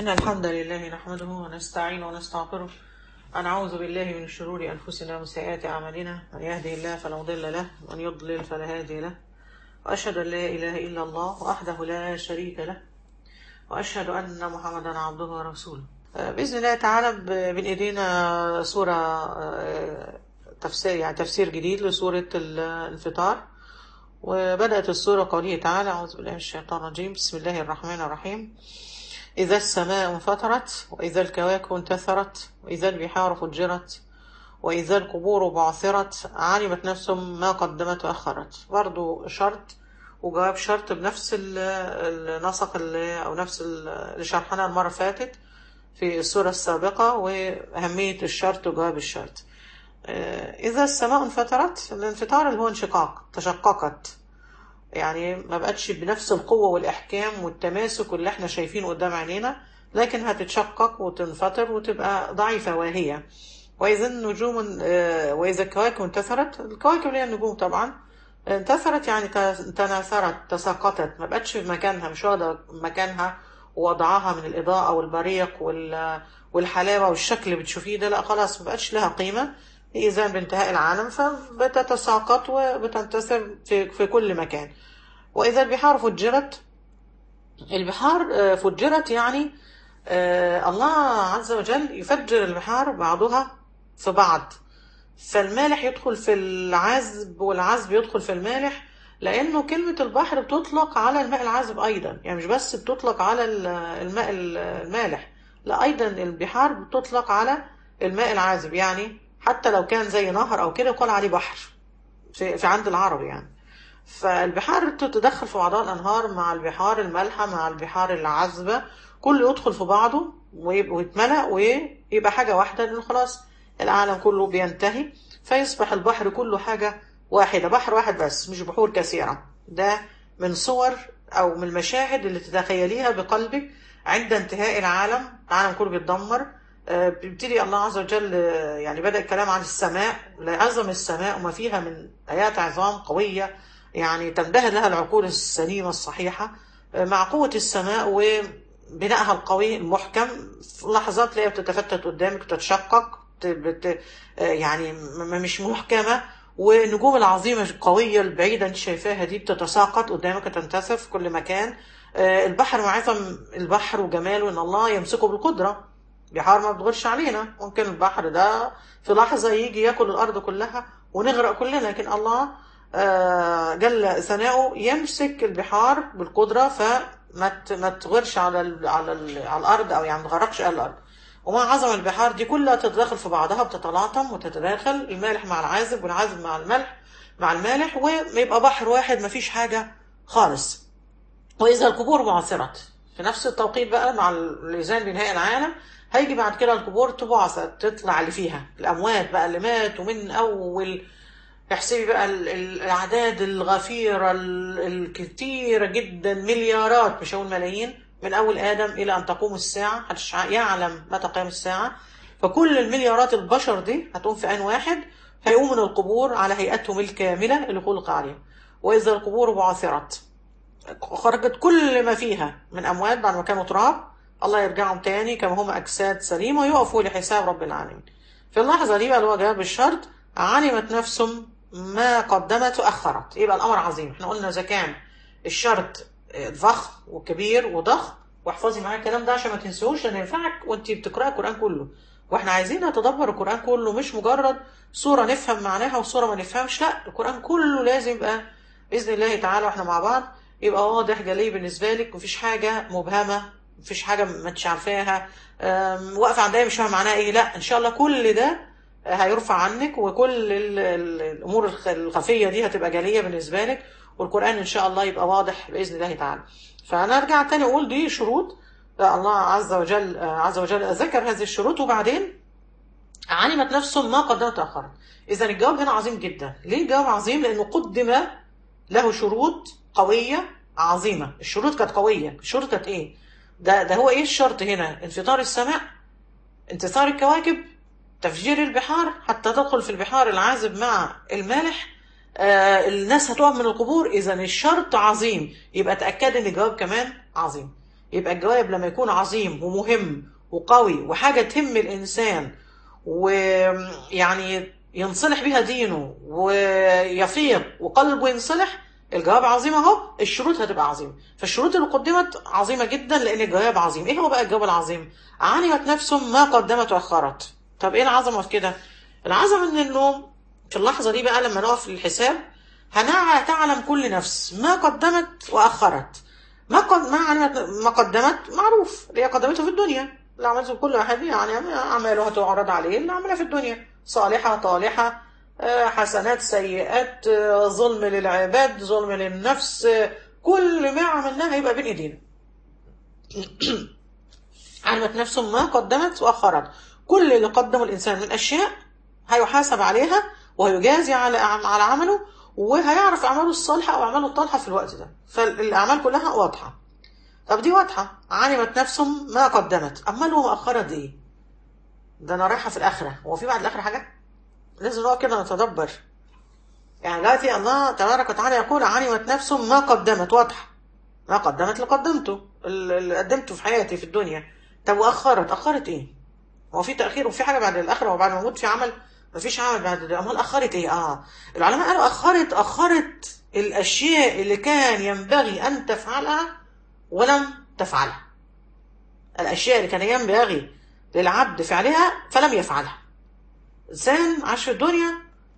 إن الحمد لله نحمده ونستعين ونستغفره ونعوذ بالله من شرور أنفسنا ومن سيئات أعمالنا من يهده الله فلا مضل له ومن يضلل فلا هادي له وأشهد أن لا إله إلا الله وحده لا شريك له وأشهد أن محمدا عبده ورسوله آه، بإذن الله تعالى ب- بين إيدينا سورة آه، تفسير يعني تفسير جديد لسورة الانفطار وبدأت السورة قوله تعالى أعوذ بالله من الشيطان الرجيم بسم الله الرحمن الرحيم إذا السماء انفطرت وإذا الكواكب انتثرت وإذا البحار فجرت وإذا القبور بعثرت علمت نفس ما قدمت وأخرت برضو شرط وجواب شرط بنفس ال- النسق اللي أو نفس ال- اللي شرحناه المرة اللي فاتت في السورة السابقة وأهمية الشرط وجواب الشرط آه، إذا السماء انفطرت الانفطار اللي هو انشقاق تشققت يعني ما بقتش بنفس القوة والإحكام والتماسك اللي احنا شايفينه قدام عينينا لكن هتتشقق وتنفطر وتبقى ضعيفة واهية وإذا النجوم آه، وإذا الكواكب انتثرت الكواكب اللي هي النجوم طبعا انتثرت يعني ت- تناثرت تساقطت ما بقتش في مكانها مش واخدة مكانها ووضعها من الإضاءة والبريق وال- والحلاوة والشكل اللي بتشوفيه ده لا خلاص ما بقتش لها قيمة إذان بانتهاء العالم فبتتساقط وبتنتثر في, في كل مكان وإذا البحار فجرت البحار آه، فجرت يعني آه، الله عز وجل يفجر البحار بعضها في بعض فالمالح يدخل في العذب والعذب يدخل في المالح لأنه كلمة البحر بتطلق على الماء العذب أيضا يعني مش بس بتطلق على ال- الماء ال- المالح لا أيضا البحار بتطلق على الماء العذب يعني حتى لو كان زي نهر أو كده يقال عليه بحر في, في عند العرب يعني فالبحار تتدخل في بعضها الأنهار مع البحار المالحة مع البحار العذبة كله يدخل في بعضه ويبقى ويتملأ ويبقى حاجة واحدة لأنه خلاص العالم كله بينتهي فيصبح البحر كله حاجة واحدة بحر واحد بس مش بحور كثيرة ده من صور أو من المشاهد اللي تتخيليها بقلبك عند انتهاء العالم العالم كله بيتدمر آه، بيبتدي الله عز وجل آه، يعني بدأ الكلام عن السماء لعظم السماء وما فيها من آيات عظام قوية يعني تنبهر لها العقول السليمة الصحيحة آه، مع قوة السماء وبنائها القوي المحكم في لحظات تلاقيها بتتفتت قدامك بتتشقق بت- بت آه، يعني م- م- مش محكمة والنجوم العظيمة القوية البعيدة انت شايفاها دي بتتساقط قدامك تنتثر في كل مكان آه، البحر مع عظم البحر وجماله ان الله يمسكه بالقدرة بحار ما بتغيرش علينا ممكن البحر ده في لحظة يجي ياكل الأرض كلها ونغرق كلنا لكن الله آه، جل ثناؤه يمسك البحار بالقدرة فما ت- ما تغيرش على ال على ال على الأرض أو يعني ما تغرقش أهل الأرض ومع عظم البحار دي كلها تتداخل في بعضها بتتلاطم وتتداخل المالح مع العازب والعازب مع الملح مع المالح ويبقى بحر واحد ما فيش حاجة خالص وإذا القبور بعثرت في نفس التوقيت بقى مع الإذان بنهاية العالم هيجي بعد كده القبور تبعثر تطلع اللي فيها الأموات بقى اللي ماتوا من أول احسبي بقى ال- ال- الأعداد الغفيرة ال- الكتيرة جدا مليارات مش هقول ملايين من أول آدم إلى أن تقوم الساعة محدش ع- يعلم متى قيام الساعة فكل المليارات البشر دي هتقوم في آن واحد هيقوموا من القبور على هيئتهم الكاملة اللي خلق عليها وإذا القبور بعثرت خرجت كل ما فيها من أموات بعد ما كانوا تراب الله يرجعهم تاني كما هم أجساد سليمة ويقفوا لحساب رب العالمين في اللحظة دي بقى اللي هو جواب الشرط علمت نفس ما قدمت وأخرت يبقى الأمر عظيم احنا قلنا إذا كان الشرط ضخم وكبير وضخم واحفظي معايا الكلام ده عشان ما تنسوش لأن ينفعك وأنت بتقرأي القرآن كله واحنا عايزين نتدبر القرآن كله مش مجرد سورة نفهم معناها وسورة ما نفهمش لا القرآن كله لازم يبقى بإذن الله تعالى واحنا مع بعض يبقى واضح جلي بالنسبة لك مفيش حاجة مبهمة مفيش حاجة ما انتش عارفاها أم، واقفة عند ايه مش فاهمة معناها ايه لا ان شاء الله كل ده هيرفع عنك وكل ال- ال- الامور الخ- الخفية دي هتبقى جلية بالنسبة لك والقرآن ان شاء الله يبقى واضح بإذن الله تعالى فنرجع تاني اقول دي شروط الله عز وجل عز وجل ذكر هذه الشروط وبعدين علمت نفس ما قدمت أخرت إذا الجواب هنا عظيم جدا ليه الجواب عظيم لأنه قدم له شروط قوية عظيمة الشروط كانت قوية الشروط كانت إيه ده, ده هو إيه الشرط هنا انفطار السماء انتصار الكواكب تفجير البحار حتى تدخل في البحار العازب مع المالح آه الناس هتقف من القبور إذا الشرط عظيم يبقى تأكد إن الجواب كمان عظيم يبقى الجواب لما يكون عظيم ومهم وقوي وحاجة تهم الإنسان ويعني ينصلح بها دينه ويفيض وقلبه ينصلح الجواب عظيم اهو الشروط هتبقى عظيمه فالشروط اللي قدمت عظيمه جدا لان الجواب عظيم ايه هو بقى الجواب العظيم علمت نفس ما قدمت واخرت طب ايه العظمه في كده العظمه ان انه في اللحظه دي بقى لما نقف للحساب هنع تعلم كل نفس ما قدمت واخرت ما قد ما علمت ما قدمت معروف اللي هي قدمته في الدنيا اللي عملته كل واحد يعني اعماله هتعرض عليه اللي عملها في الدنيا صالحه طالحه حسنات سيئات ظلم للعباد ظلم للنفس كل ما عملناه هيبقى بين ايدينا علمت نفسه ما قدمت واخرت كل اللي قدمه الانسان من اشياء هيحاسب عليها وهيجازي على على عمله وهيعرف اعماله الصالحه او اعماله الطالحه في الوقت ده فالاعمال كلها واضحه طب دي واضحه علمت نفسه ما قدمت امال هو اخرت ايه ده انا رايحه في الاخره هو في بعد الاخره حاجه لازم نقعد كده نتدبر يعني دلوقتي الله تبارك وتعالى يقول علمت نفس ما قدمت واضحه ما قدمت اللي قدمته اللي قدمته في حياتي في الدنيا طب واخرت اخرت ايه هو في تاخير وفي حاجه بعد الاخره وبعد ما اموت في عمل مفيش عمل بعد ده امال اخرت ايه اه العلماء قالوا اخرت اخرت الاشياء اللي كان ينبغي ان تفعلها ولم تفعلها الاشياء اللي كان ينبغي للعبد فعلها فلم يفعلها إنسان عاش في الدنيا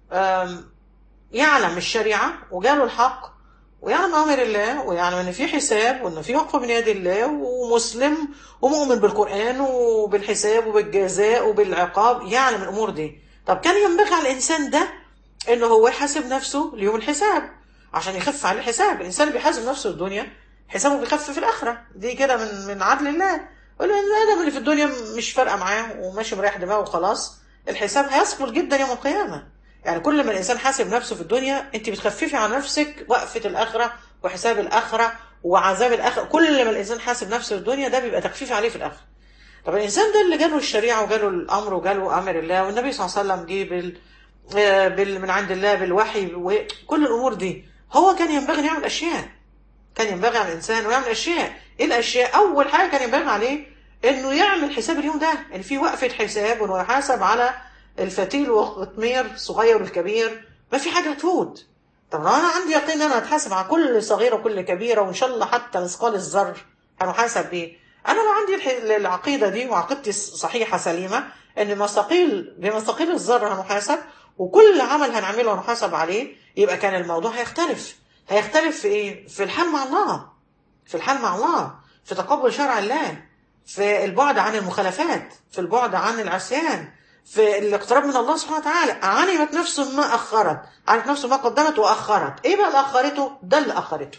يعلم الشريعة وجاله الحق ويعلم أمر الله ويعلم إن في حساب وإن في وقفة من يد الله ومسلم ومؤمن بالقرآن وبالحساب وبالجزاء وبالعقاب يعلم الأمور دي طب كان ينبغي على الإنسان ده إنه هو يحاسب نفسه ليوم الحساب عشان يخف عليه الحساب الإنسان اللي بيحاسب نفسه الدنيا حسابه بيخف في الآخرة دي كده من من عدل الله والآدم اللي في الدنيا مش فارقة معاه وماشي مريح دماغه وخلاص الحساب هيثقل جدا يوم القيامة يعني كل ما الإنسان حاسب نفسه في الدنيا أنت بتخففي عن نفسك وقفة الآخرة وحساب الآخرة وعذاب الآخرة كل ما الإنسان حاسب نفسه في الدنيا ده بيبقى تخفيف عليه في الآخرة طب الإنسان ده اللي جاله الشريعة وجاله الأمر وجاله أمر الله والنبي صلى الله عليه وسلم جه بال... بال... من عند الله بالوحي وكل الأمور دي هو كان ينبغي أن يعمل أشياء كان ينبغي على الإنسان ويعمل أشياء إيه الأشياء أول حاجة كان ينبغي عليه انه يعمل حساب اليوم ده ان في وقفه حساب وانه يحاسب على الفتيل والقطمير الصغير والكبير ما في حاجه هتفوت طب لو انا عندي يقين ان انا هتحاسب على كل صغيره وكل كبيره وان شاء الله حتى مثقال الذر هنحاسب بيه انا لو عندي العقيده دي وعقيدتي صحيحه سليمه ان مثاقيل بمثاقيل الذر هنحاسب وكل عمل هنعمله هنحاسب عليه يبقى كان الموضوع هيختلف هيختلف في ايه في الحال مع الله في الحال مع الله في تقبل شرع الله في البعد عن المخالفات في البعد عن العصيان في الاقتراب من الله سبحانه وتعالى علمت نفسه ما أخرت علمت نفسه ما قدمت وأخرت إيه بقى اللي أخرته ده اللي أخرته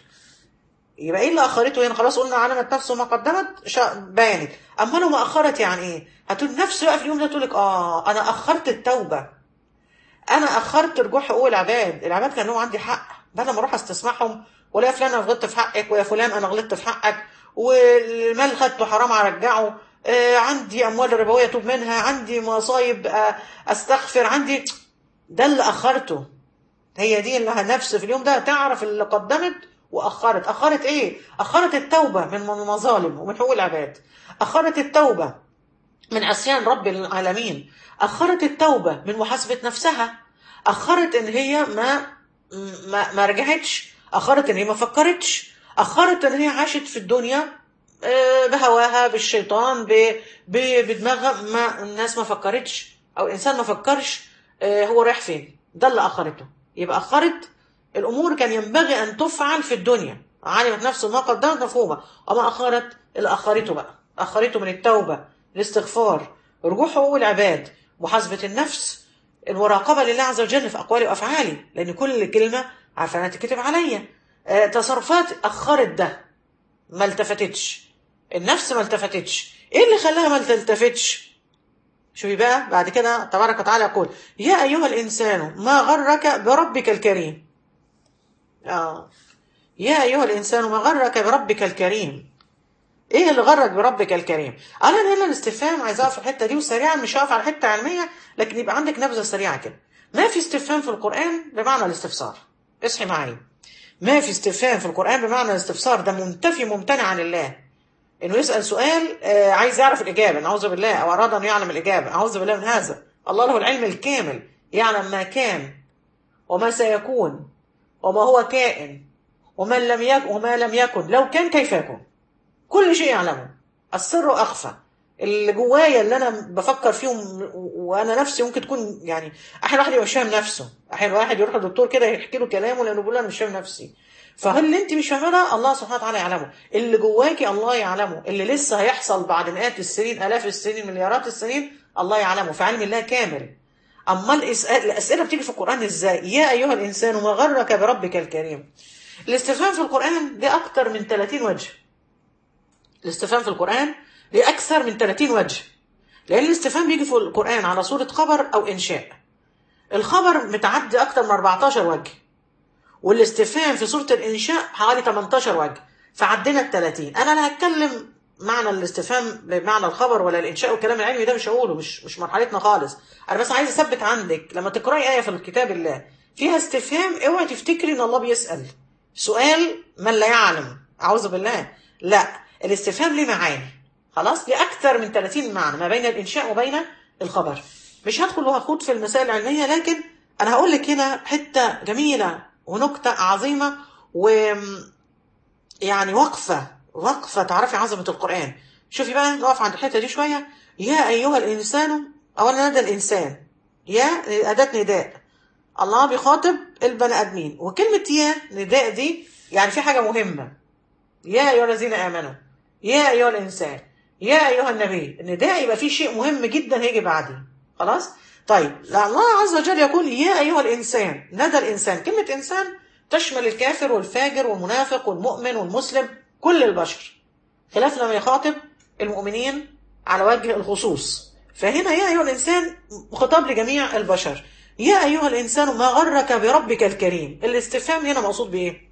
يبقى إيه اللي أخرته هنا خلاص قلنا علمت نفسه ما قدمت بانت أما لو ما أخرت يعني إيه هتقول نفس بقى في اليوم ده تقول لك آه أنا أخرت التوبة أنا أخرت رجوع حقوق العباد العباد كان لهم عندي حق بدل ما أروح استسمعهم ولا يا فلان أنا غلطت في حقك ويا فلان أنا غلطت في حقك والمال خدته حرام ارجعه آه عندي اموال ربويه اتوب منها عندي مصايب آه استغفر عندي ده اللي اخرته هي دي اللي نفس في اليوم ده تعرف اللي قدمت واخرت اخرت ايه اخرت التوبه من المظالم ومن حقوق العباد اخرت التوبه من عصيان رب العالمين اخرت التوبه من محاسبه نفسها اخرت ان هي ما ما, ما رجعتش اخرت ان هي ما فكرتش أخرت إن هي عاشت في الدنيا بهواها بالشيطان بدماغها ما الناس ما فكرتش أو الإنسان ما فكرش هو رايح فين ده اللي أخرته يبقى أخرت الأمور كان ينبغي أن تفعل في الدنيا علمت نفسه ما قدمت مفهومة أما أخرت اللي أخرته بقى أخرته من التوبة الاستغفار رجوع حقوق العباد محاسبة النفس المراقبة لله عز وجل في أقوالي وأفعالي لأن كل كلمة عارفة أنها تكتب عليا تصرفات اخرت ده ما التفتتش النفس ما التفتتش ايه اللي خلاها ما تلتفتش شوفي بقى بعد كده تبارك وتعالى يقول يا ايها الانسان ما غرك بربك الكريم اه يا ايها الانسان ما غرك بربك الكريم ايه اللي غرك بربك الكريم انا هنا الاستفهام عايز اقف في الحته دي وسريعا مش هقف على حته علميه لكن يبقى عندك نبذه سريعه كده ما في استفهام في القران بمعنى الاستفسار اصحي معايا ما في استفهام في القرآن بمعنى الاستفسار ده منتفي ممتنع عن الله انه يسال سؤال آه، عايز يعرف الاجابه نعوذ بالله او اراد ان يعلم الاجابه اعوذ بالله من هذا الله له العلم الكامل يعلم ما كان وما سيكون وما هو كائن وما لم يكن وما لم يكن لو كان كيف يكون كل شيء يعلمه السر اخفى اللي جوايا اللي انا بفكر فيهم وانا نفسي ممكن تكون يعني احيانا الواحد يبقى مش فاهم نفسه احيانا واحد يروح للدكتور كده يحكي له كلامه لانه بيقول له انا مش فاهم نفسي فهل اللي انت مش فاهمه ده الله سبحانه وتعالى يعلمه اللي جواكي الله يعلمه اللي لسه هيحصل بعد مئات السنين الاف السنين مليارات السنين الله يعلمه في علم الله كامل اما الاسئله الاسئله بتيجي في القران ازاي يا ايها الانسان ما غرك بربك الكريم الاستفهام في القران ده اكتر من 30 وجه الاستفهام في القرآن لأكثر من 30 وجه لأن الاستفهام بيجي في القرآن على صورة خبر أو إنشاء الخبر متعدي أكتر من 14 وجه والاستفهام في صورة الإنشاء حوالي 18 وجه فعدينا ال 30 أنا لا هتكلم معنى الاستفهام بمعنى الخبر ولا الإنشاء والكلام العلمي ده مش هقوله مش مش مرحلتنا خالص أنا بس عايز أثبت عندك لما تقرأي آية في الكتاب الله فيها استفهام اوعي تفتكري إن الله بيسأل سؤال من لا يعلم أعوذ بالله لا الاستفهام ليه معاني خلاص لأكثر من 30 معنى ما بين الإنشاء وبين الخبر مش هدخل وهخوض في المسائل العلمية لكن أنا هقول لك هنا حتة جميلة ونكتة عظيمة و يعني وقفة وقفة تعرفي عظمة القرآن شوفي بقى نقف عند الحتة دي شوية يا أيها الإنسان أولا ندى الإنسان يا أداة نداء الله بيخاطب البني آدمين وكلمة يا نداء دي يعني في حاجة مهمة يا أيها الذين آمنوا يا أيها الإنسان يا أيها النبي النداء يبقى فيه شيء مهم جدا هيجي بعديه خلاص طيب لا الله عز وجل يقول يا أيها الإنسان ندى الإنسان كلمة إنسان تشمل الكافر والفاجر والمنافق والمؤمن والمسلم كل البشر خلاف لما يخاطب المؤمنين على وجه الخصوص فهنا يا أيها الإنسان خطاب لجميع البشر يا أيها الإنسان ما غرك بربك الكريم الاستفهام هنا مقصود بإيه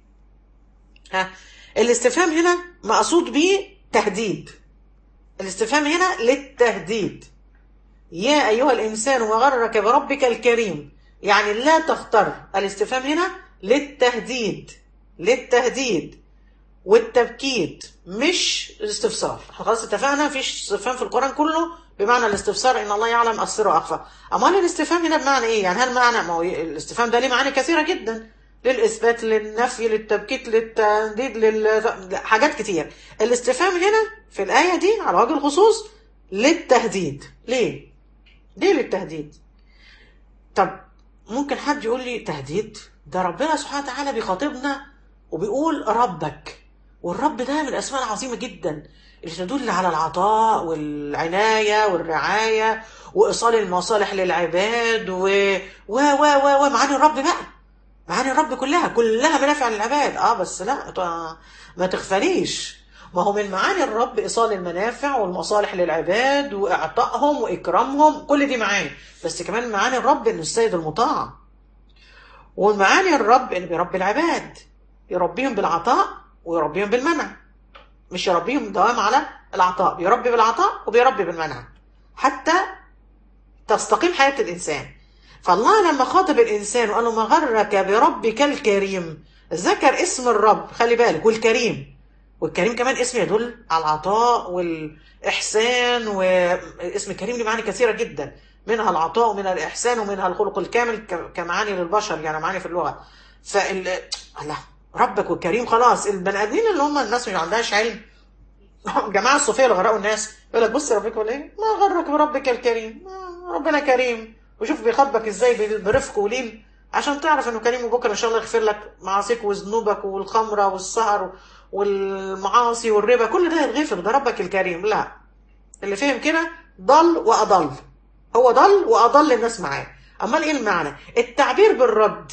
ها الاستفهام هنا مقصود به تهديد الاستفهام هنا للتهديد يا أيها الإنسان وغرك بربك الكريم يعني لا تختر الاستفهام هنا للتهديد للتهديد والتبكيت مش الاستفسار احنا خلاص اتفقنا مفيش استفهام في القرآن كله بمعنى الاستفسار ان الله يعلم السر واخفى امال الاستفهام هنا بمعنى ايه يعني هل معنى ما هو الاستفهام ده ليه معاني كثيره جدا للإثبات للنفي للتبكيت للتنديد لل... حاجات كتير الاستفهام هنا في الآية دي على وجه الخصوص للتهديد ليه؟ ليه للتهديد؟ طب ممكن حد يقول لي تهديد ده ربنا سبحانه وتعالى بيخاطبنا وبيقول ربك والرب ده من الأسماء العظيمة جدا اللي تدل على العطاء والعناية والرعاية وإيصال المصالح للعباد و و و و ومعاني الرب بقى معاني الرب كلها كلها منافع للعباد اه بس لا ما تغفليش ما هو من معاني الرب ايصال المنافع والمصالح للعباد واعطائهم واكرامهم كل دي معاني بس كمان معاني الرب انه السيد المطاع والمعاني الرب انه بيربي العباد يربيهم بالعطاء ويربيهم بالمنع مش يربيهم دوام على العطاء بيربي بالعطاء وبيربي بالمنع حتى تستقيم حياة الإنسان فالله لما خاطب الإنسان وقال له ما غرك بربك الكريم ذكر اسم الرب خلي بالك والكريم والكريم كمان اسم يدل على العطاء والإحسان واسم الكريم له معاني كثيرة جدا منها العطاء ومنها الإحسان ومنها الخلق الكامل كمعاني للبشر يعني معاني في اللغة فال الله ربك والكريم خلاص البني آدمين اللي هم الناس ما عندهاش علم جماعة الصوفية اللي غرقوا الناس يقول لك بص ربك ولا ايه ما غرك بربك الكريم ربنا كريم وشوف بيخاطبك ازاي برفق ولين عشان تعرف انه كريم وبكره ان شاء الله يغفر لك معاصيك وذنوبك والخمره والسهر والمعاصي والربا كل ده يتغفر ده ربك الكريم لا اللي فهم كده ضل واضل هو ضل واضل الناس معاه امال ايه المعنى التعبير بالرد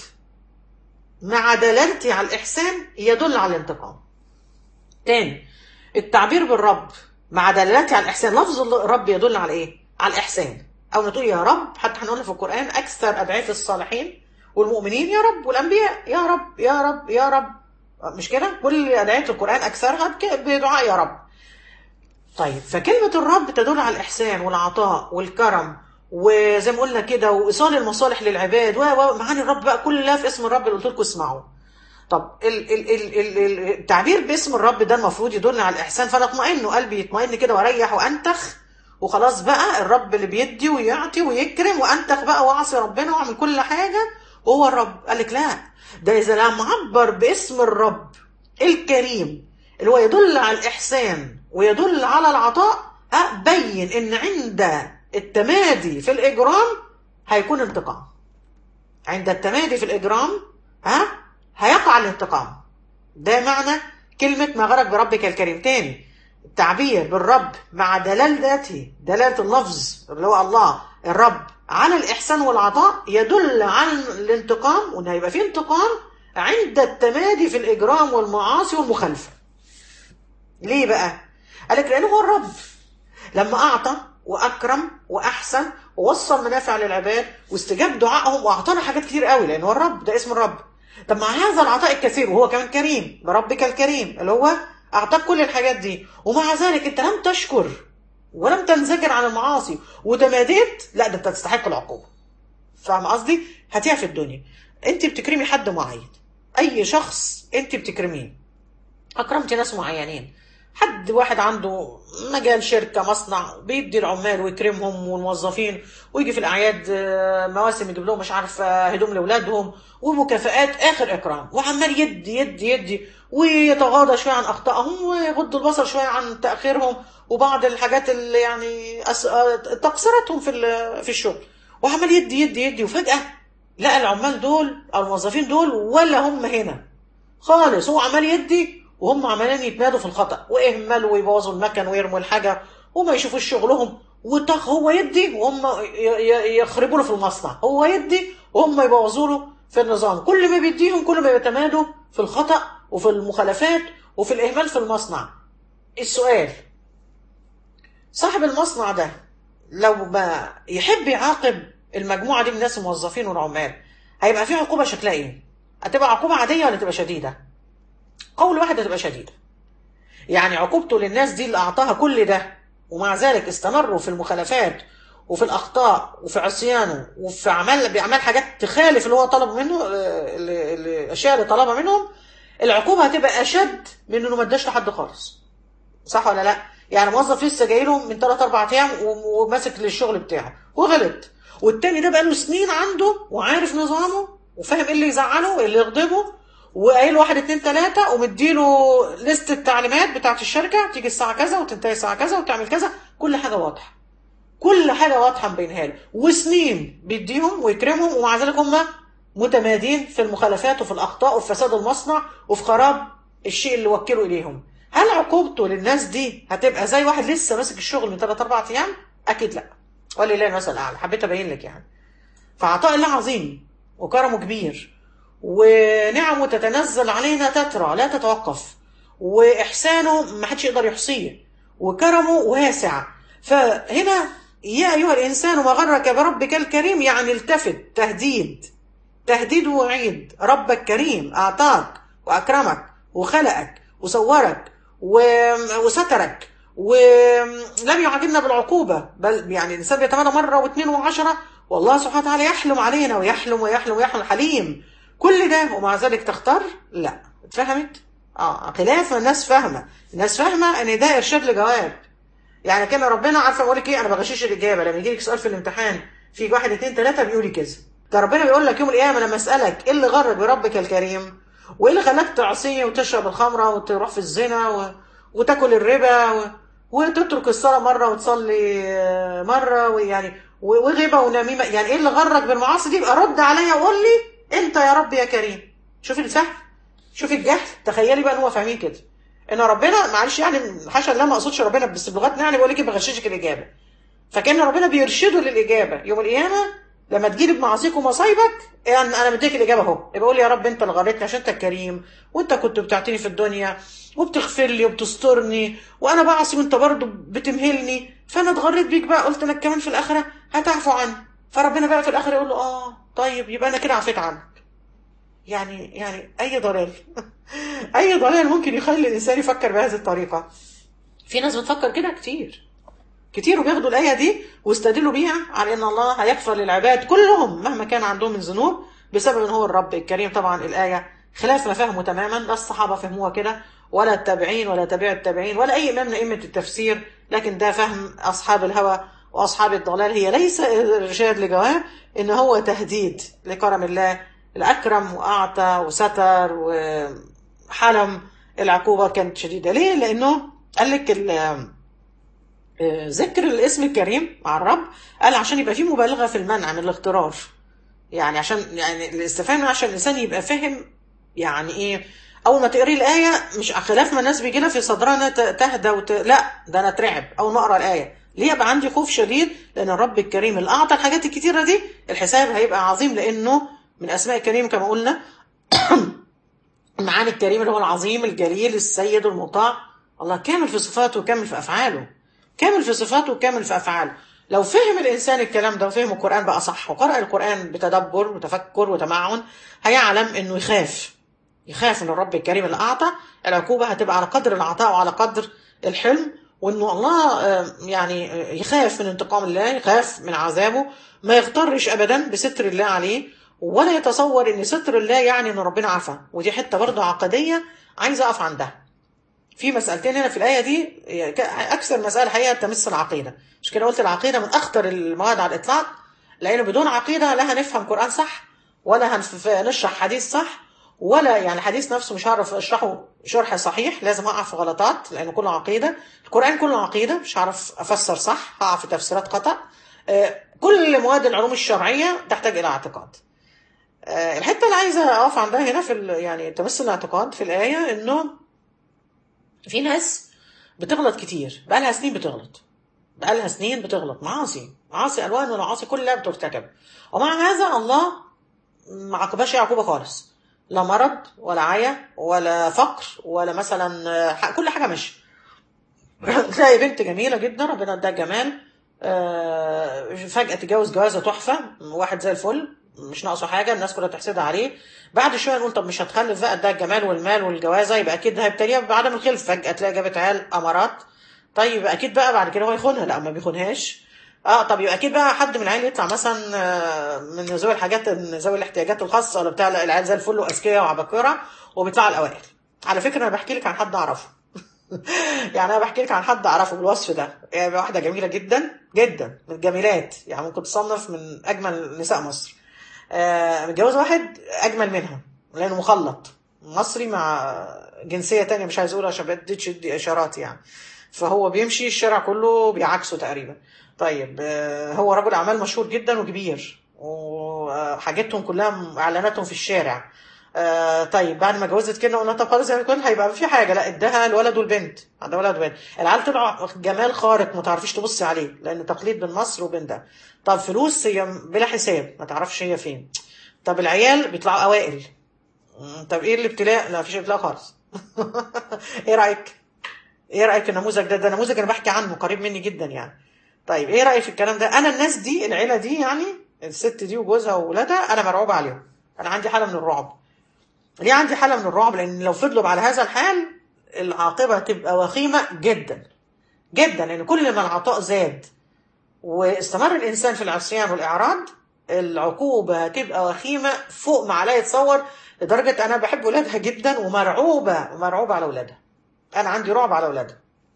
مع دلالتي على الاحسان يدل على الانتقام تاني التعبير بالرب مع دلالتي على الاحسان لفظ الرب يدل على ايه على الاحسان او نقول يا رب حتى هنقول في القران اكثر ادعيه الصالحين والمؤمنين يا رب والانبياء يا رب يا رب يا رب مش كده كل ادعيه القران اكثرها بدعاء يا رب طيب فكلمه الرب تدل على الاحسان والعطاء والكرم وزي ما قلنا كده وايصال المصالح للعباد و معاني الرب بقى كلها في اسم الرب اللي قلت لكم اسمعوا طب ال ال ال ال ال- التعبير باسم الرب ده المفروض يدل على الاحسان فانا اطمئن وقلبي يطمئن كده واريح وانتخ وخلاص بقى الرب اللي بيدي ويعطي ويكرم وانتخ بقى واعصي ربنا واعمل كل حاجه وهو الرب قال لك لا ده اذا لم عبر باسم الرب الكريم اللي هو يدل على الاحسان ويدل على العطاء ابين ان عند التمادي في الاجرام هيكون انتقام عند التمادي في الاجرام ها هيقع الانتقام ده معنى كلمة ما غرق بربك الكريم تاني التعبير بالرب مع دلالته دلالة اللفظ اللي هو الله الرب على الإحسان والعطاء يدل على الانتقام وإن هيبقى فيه انتقام عند التمادي في الإجرام والمعاصي والمخالفة ليه بقى؟ قالك لأنه هو الرب لما أعطى وأكرم وأحسن ووصل منافع للعباد واستجاب دعائهم وأعطانا حاجات كتير قوي لأن هو الرب ده اسم الرب طب مع هذا العطاء الكثير وهو كمان كريم بربك الكريم اللي هو أعطاك كل الحاجات دي ومع ذلك أنت لم تشكر ولم تنزجر عن المعاصي وتماديت لا ده أنت تستحق العقوبة فاهم قصدي؟ هاتيها في الدنيا أنت بتكرمي حد معين أي شخص أنت بتكرميه اكرمتي ناس معينين حد واحد عنده مجال شركة مصنع بيدي العمال ويكرمهم والموظفين ويجي في الأعياد آه، مواسم يجيب لهم مش عارف آه، هدوم لأولادهم ومكافآت آخر إكرام وعمال يدي يدي يدي ويتغاضى شوية عن أخطائهم ويغض البصر شوية عن تأخيرهم وبعض الحاجات اللي يعني أس- آه، تقصيراتهم في ال- في الشغل وعمال يدي يدي يدي وفجأة لقى العمال دول أو الموظفين دول ولا هم هنا خالص هو عمال يدي وهم عمالين يتمادوا في الخطأ ويهملوا ويبوظوا المكن ويرموا الحاجة وما يشوفوش شغلهم وطخ هو يدي وهم ي- ي- يخربوا له في المصنع هو يدي وهم يبوظوا له في النظام كل ما بيديهم كل ما بيتمادوا في الخطأ وفي المخالفات وفي الإهمال في المصنع السؤال صاحب المصنع ده لو ما يحب يعاقب المجموعة دي من الناس الموظفين والعمال هيبقى في عقوبة شكلها ايه؟ هتبقى عقوبة عادية ولا تبقى شديدة؟ قول واحد هتبقى شديدة يعني عقوبته للناس دي اللي أعطاها كل ده ومع ذلك استمروا في المخالفات وفي الأخطاء وفي عصيانه وفي أعمال بيعمل حاجات تخالف اللي هو طلب منه آه، اللي- اللي- الأشياء اللي طلبها منهم العقوبة هتبقى أشد من إنه ما اداش لحد خالص صح ولا لا؟ يعني موظف لسه جاي له من 3 4 ايام و- وماسك للشغل بتاعه وغلط والتاني ده بقاله سنين عنده وعارف نظامه وفاهم ايه اللي يزعله وايه اللي يغضبه وقايل واحد اتنين تلاته ومديله لست التعليمات بتاعت الشركه تيجي الساعه كذا وتنتهي الساعه كذا وتعمل كذا كل حاجه واضحه كل حاجه واضحه مبينها له وسنين بيديهم ويكرمهم ومع ذلك هم متمادين في المخالفات وفي الاخطاء وفي فساد المصنع وفي خراب الشيء اللي وكلوا اليهم هل عقوبته للناس دي هتبقى زي واحد لسه ماسك الشغل من 3 4 ايام اكيد لا ولله المثل الاعلى حبيت ابين لك يعني فعطاء الله عظيم وكرمه كبير ونعمه تتنزل علينا تترى لا تتوقف واحسانه ما حدش يقدر يحصيه وكرمه واسع فهنا يا ايها الانسان ما غرك بربك الكريم يعني التفت تهديد تهديد ووعيد ربك كريم اعطاك واكرمك وخلقك وصورك و- وسترك ولم يعاقبنا بالعقوبه بل يعني الانسان بيتمادى مره واثنين وعشره والله سبحانه وتعالى يحلم علينا ويحلم ويحلم ويحلم حليم كل ده ومع ذلك تختار لا اتفهمت اه خلاف ما الناس فاهمه الناس فاهمه ان ده ارشاد لجواب يعني كان ربنا عارفه بقول لك ايه انا بغشش الاجابه لما يجي لك سؤال في الامتحان في واحد اتنين تلاته بيقولي كذا ده ربنا بيقول لك يوم القيامه لما اسالك ايه اللي غرك بربك الكريم وايه اللي خلاك تعصيه وتشرب الخمره وتروح في الزنا و... وتاكل الربا و... وتترك الصلاه مره وتصلي آه، مره ويعني و- وغيبه ونميمه يعني ايه اللي غرك بالمعاصي دي يبقى رد عليا وقول لي انت يا رب يا كريم شوفي الفهم شوفي الجهل تخيلي بقى ان هو فاهمين كده ان ربنا معلش يعني حاشا لا ما اقصدش ربنا بس بلغتنا يعني بقول لك بغششك الاجابه فكان ربنا بيرشده للاجابه يوم القيامه لما تجيلي بمعاصيك ومصايبك يعني انا مديك الاجابه اهو يبقى قول يا رب انت اللي غريتني عشان انت الكريم وانت كنت بتعطيني في الدنيا وبتغفر لي وبتسترني وانا بعصي وانت برضه بتمهلني فانا اتغريت بيك بقى قلت لك كمان في الاخره هتعفو عني فربنا بقى في الاخره يقول له اه طيب يبقى انا كده عفيت عنك يعني يعني اي ضلال اي ضلال ممكن يخلي الانسان يفكر بهذه الطريقه في ناس بتفكر كده كتير كتير وبياخدوا الآية دي واستدلوا بيها على إن الله هيغفر للعباد كلهم مهما كان عندهم من ذنوب بسبب إن هو الرب الكريم طبعا الآية خلاف ما فهموا تماما لا الصحابه فهموها كده ولا التابعين ولا تابع التابعين ولا اي امام من ائمه التفسير لكن ده فهم اصحاب الهوى واصحاب الضلال هي ليس ارشاد لجواب ان هو تهديد لكرم الله الاكرم واعطى وستر وحلم العقوبه كانت شديده ليه؟ لانه قال لك ذكر الاسم الكريم مع الرب قال عشان يبقى في مبالغه في المنع من الاغترار يعني عشان يعني الاستفهام عشان الانسان يبقى فاهم يعني ايه اول ما تقري الايه مش خلاف ما الناس بيجي لها في صدرها تهدى وت... لا ده انا اترعب اول ما اقرا الايه ليه يبقى عندي خوف شديد لان الرب الكريم اللي اعطى الحاجات الكتيره دي الحساب هيبقى عظيم لانه من اسماء الكريم كما قلنا معاني الكريم اللي هو العظيم الجليل السيد المطاع الله كامل في صفاته وكامل في افعاله كامل في صفاته وكامل في افعاله لو فهم الانسان الكلام ده وفهم القران بقى صح وقرأ القران بتدبر وتفكر وتمعن هيعلم انه يخاف يخاف ان الرب الكريم اللي اعطى العقوبه هتبقى على قدر العطاء وعلى قدر الحلم وانه الله يعني يخاف من انتقام الله يخاف من عذابه ما يغترش ابدا بستر الله عليه ولا يتصور ان ستر الله يعني ان ربنا عفى ودي حته برضه عقديه عايزه اقف عندها في مسألتين هنا في الآية دي أكثر مسألة حقيقة تمس العقيدة مش كده قلت العقيدة من أخطر المواد على الإطلاق لأنه بدون عقيدة لا هنفهم قرآن صح ولا هنشرح حديث صح ولا يعني الحديث نفسه مش هعرف اشرحه شرح صحيح لازم اقع في غلطات لانه كله عقيده القران كله عقيده مش هعرف افسر صح هقع في تفسيرات خطا كل مواد العلوم الشرعيه تحتاج الى اعتقاد الحته اللي عايزه اقف عندها هنا في يعني تمس الاعتقاد في الايه انه في ناس بتغلط كتير بقالها سنين بتغلط بقالها سنين بتغلط معاصي معاصي الوان من المعاصي كلها بترتكب ومع هذا الله ما عاقبهاش عقوبه خالص لا مرض ولا عيا ولا فقر ولا مثلا كل حاجه ماشيه تلاقي بنت جميله جدا ربنا اداها جمال فجاه تتجوز جوازه تحفه واحد زي الفل مش ناقصه حاجه الناس كلها تحسدها عليه بعد شويه نقول طب مش هتخلف بقى ده الجمال والمال والجوازه يبقى اكيد هيبتليها بعدم الخلف فجاه تلاقي جابت عيال امارات طيب اكيد بقى بعد كده هو يخونها لا ما بيخونهاش اه طب يبقى اكيد بقى حد من العيال يطلع مثلا من ذوي الحاجات ذوي الاحتياجات الخاصه ولا بتاع العيال زي الفل واذكياء وعباقره وبيطلعوا الاوائل على فكره انا بحكي لك عن حد اعرفه يعني انا بحكي لك عن حد اعرفه بالوصف ده يعني واحده جميله جدا جدا من الجميلات يعني ممكن تصنف من اجمل نساء مصر آه متجوزه واحد اجمل منها لانه مخلط مصري مع جنسيه تانية مش عايز اقول عشان ما اديتش اشارات يعني فهو بيمشي الشارع كله بيعكسه تقريبا طيب آه هو رجل اعمال مشهور جدا وكبير وحاجتهم كلها اعلاناتهم في الشارع آه طيب بعد ما جوزت كده قلنا طب خلاص يعني كل هيبقى في حاجه لا اداها الولد والبنت عندها ولد وبنت العيال طلعوا جمال خارق ما تعرفيش تبصي عليه لان تقليد بين مصر وبين ده طب فلوس هي بلا حساب ما تعرفش هي فين طب العيال بيطلعوا اوائل طب ايه الابتلاء لا مفيش ابتلاء خالص ايه رايك ايه رايك في النموذج ده ده نموذج انا بحكي عنه قريب مني جدا يعني طيب ايه رايك في الكلام ده انا الناس دي العيله دي يعني الست دي وجوزها واولادها انا مرعوب عليهم انا عندي حاله من الرعب ليه عندي حاله من الرعب لان لو فضلوا على هذا الحال العاقبه تبقى وخيمه جدا جدا لان كل ما العطاء زاد واستمر الانسان في العصيان والاعراض العقوبه تبقى وخيمه فوق ما عليا يتصور لدرجه انا بحب ولادها جدا ومرعوبه ومرعوبه على ولادها انا عندي رعب على ولادها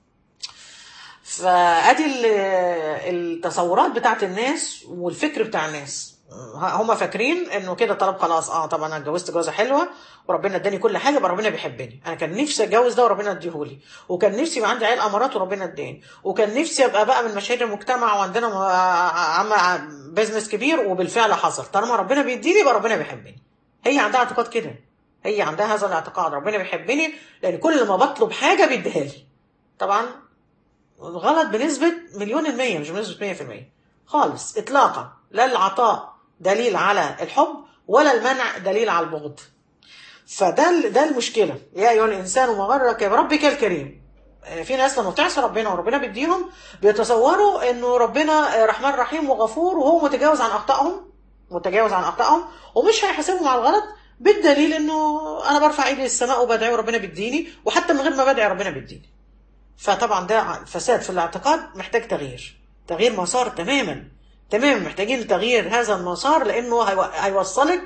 فادي التصورات بتاعت الناس والفكر بتاع الناس هم فاكرين انه كده طلب خلاص اه طب انا اتجوزت جوازه حلوه وربنا اداني كل حاجه يبقى ربنا بيحبني انا كان نفسي اتجوز ده وربنا اديهولي وكان نفسي يبقى عندي عيال امارات وربنا اداني وكان نفسي ابقى بقى من مشاهير المجتمع وعندنا عم بزنس كبير وبالفعل حصل طالما ربنا بيديني يبقى ربنا بيحبني هي عندها اعتقاد كده هي عندها هذا الاعتقاد ربنا بيحبني لان كل ما بطلب حاجه بيديها لي طبعا غلط بنسبه مليون المية مش بنسبه 100% خالص اطلاقا لا العطاء دليل على الحب ولا المنع دليل على البغض فده ده المشكله يا ايها الانسان ما غرك بربك الكريم في ناس لما بتعصي ربنا وربنا بيديهم بيتصوروا انه ربنا رحمن رحيم وغفور وهو متجاوز عن اخطائهم متجاوز عن اخطائهم ومش هيحاسبهم على الغلط بالدليل انه انا برفع ايدي للسماء وبدعي وربنا بيديني وحتى من غير ما بدعي ربنا بيديني فطبعا ده فساد في الاعتقاد محتاج تغيير تغيير مسار تماما تمام محتاجين تغيير هذا المسار لانه هيوصلك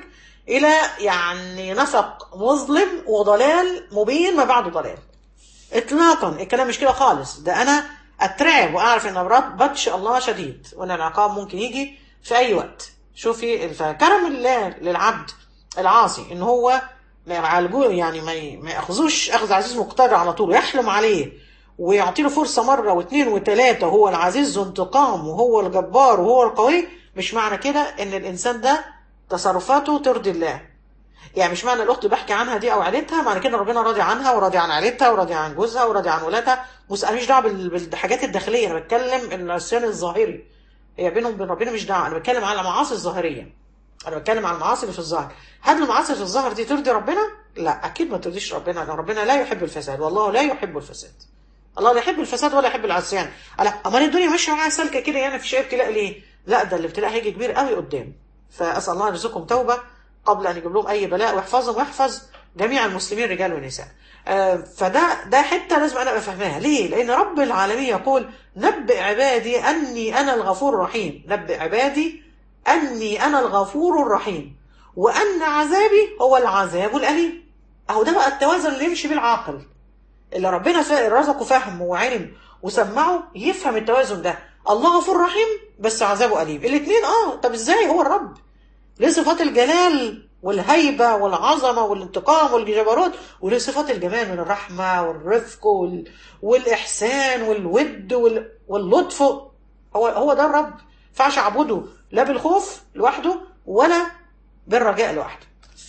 الى يعني نفق مظلم وضلال مبين ما بعده ضلال اطلاقا الكلام مش كده خالص ده انا اترعب واعرف ان رب بطش الله شديد وان العقاب ممكن يجي في اي وقت شوفي فكرم الله للعبد العاصي ان هو ما يعالجوه يعني ما ي- ما ياخذوش اخذ عزيز مقتدر على طول ويحلم عليه ويعطي له فرصه مره واثنين وثلاثه وهو العزيز ذو انتقام وهو الجبار وهو القوي مش معنى كده ان الانسان ده تصرفاته ترضي الله يعني مش معنى الاخت اللي بحكي عنها دي او عيلتها معنى كده ربنا راضي عنها وراضي عن عيلتها وراضي عن جوزها وراضي عن ولادها مش ماليش دعوه بال- بالحاجات الداخليه انا بتكلم العصيان الظاهري هي بينهم وبين ربنا مش دعوه انا بتكلم على المعاصي الظاهريه انا بتكلم على المعاصي اللي في الظاهر هل المعاصي في الظاهر دي ترضي ربنا لا اكيد ما ترضيش ربنا لان ربنا لا يحب الفساد والله لا يحب الفساد الله لا يحب الفساد ولا يحب العصيان لا امال الدنيا ماشيه معاها سالكه كده يعني في شيء ابتلاء ليه لا ده الابتلاء هيجي كبير قوي قدام فاسال الله ان يرزقهم توبه قبل ان يجيب لهم اي بلاء ويحفظهم ويحفظ جميع المسلمين رجال ونساء آه، فده ده حته لازم انا ابقى فاهماها ليه لان رب العالمين يقول نبئ عبادي اني انا الغفور الرحيم نبئ عبادي اني انا الغفور الرحيم وان عذابي هو العذاب الاليم اهو ده بقى التوازن اللي يمشي بالعاقل اللي ربنا فا- رزقه فهم وعلم وسمعه يفهم التوازن ده الله غفور رحيم بس عذابه أليم الاثنين اه طب ازاي هو الرب ليه صفات الجلال والهيبة والعظمة والانتقام والجبروت وليه صفات الجمال من الرحمة والرفق وال... والإحسان والود وال... واللطف هو هو ده الرب فعش اعبده لا بالخوف لوحده ولا بالرجاء لوحده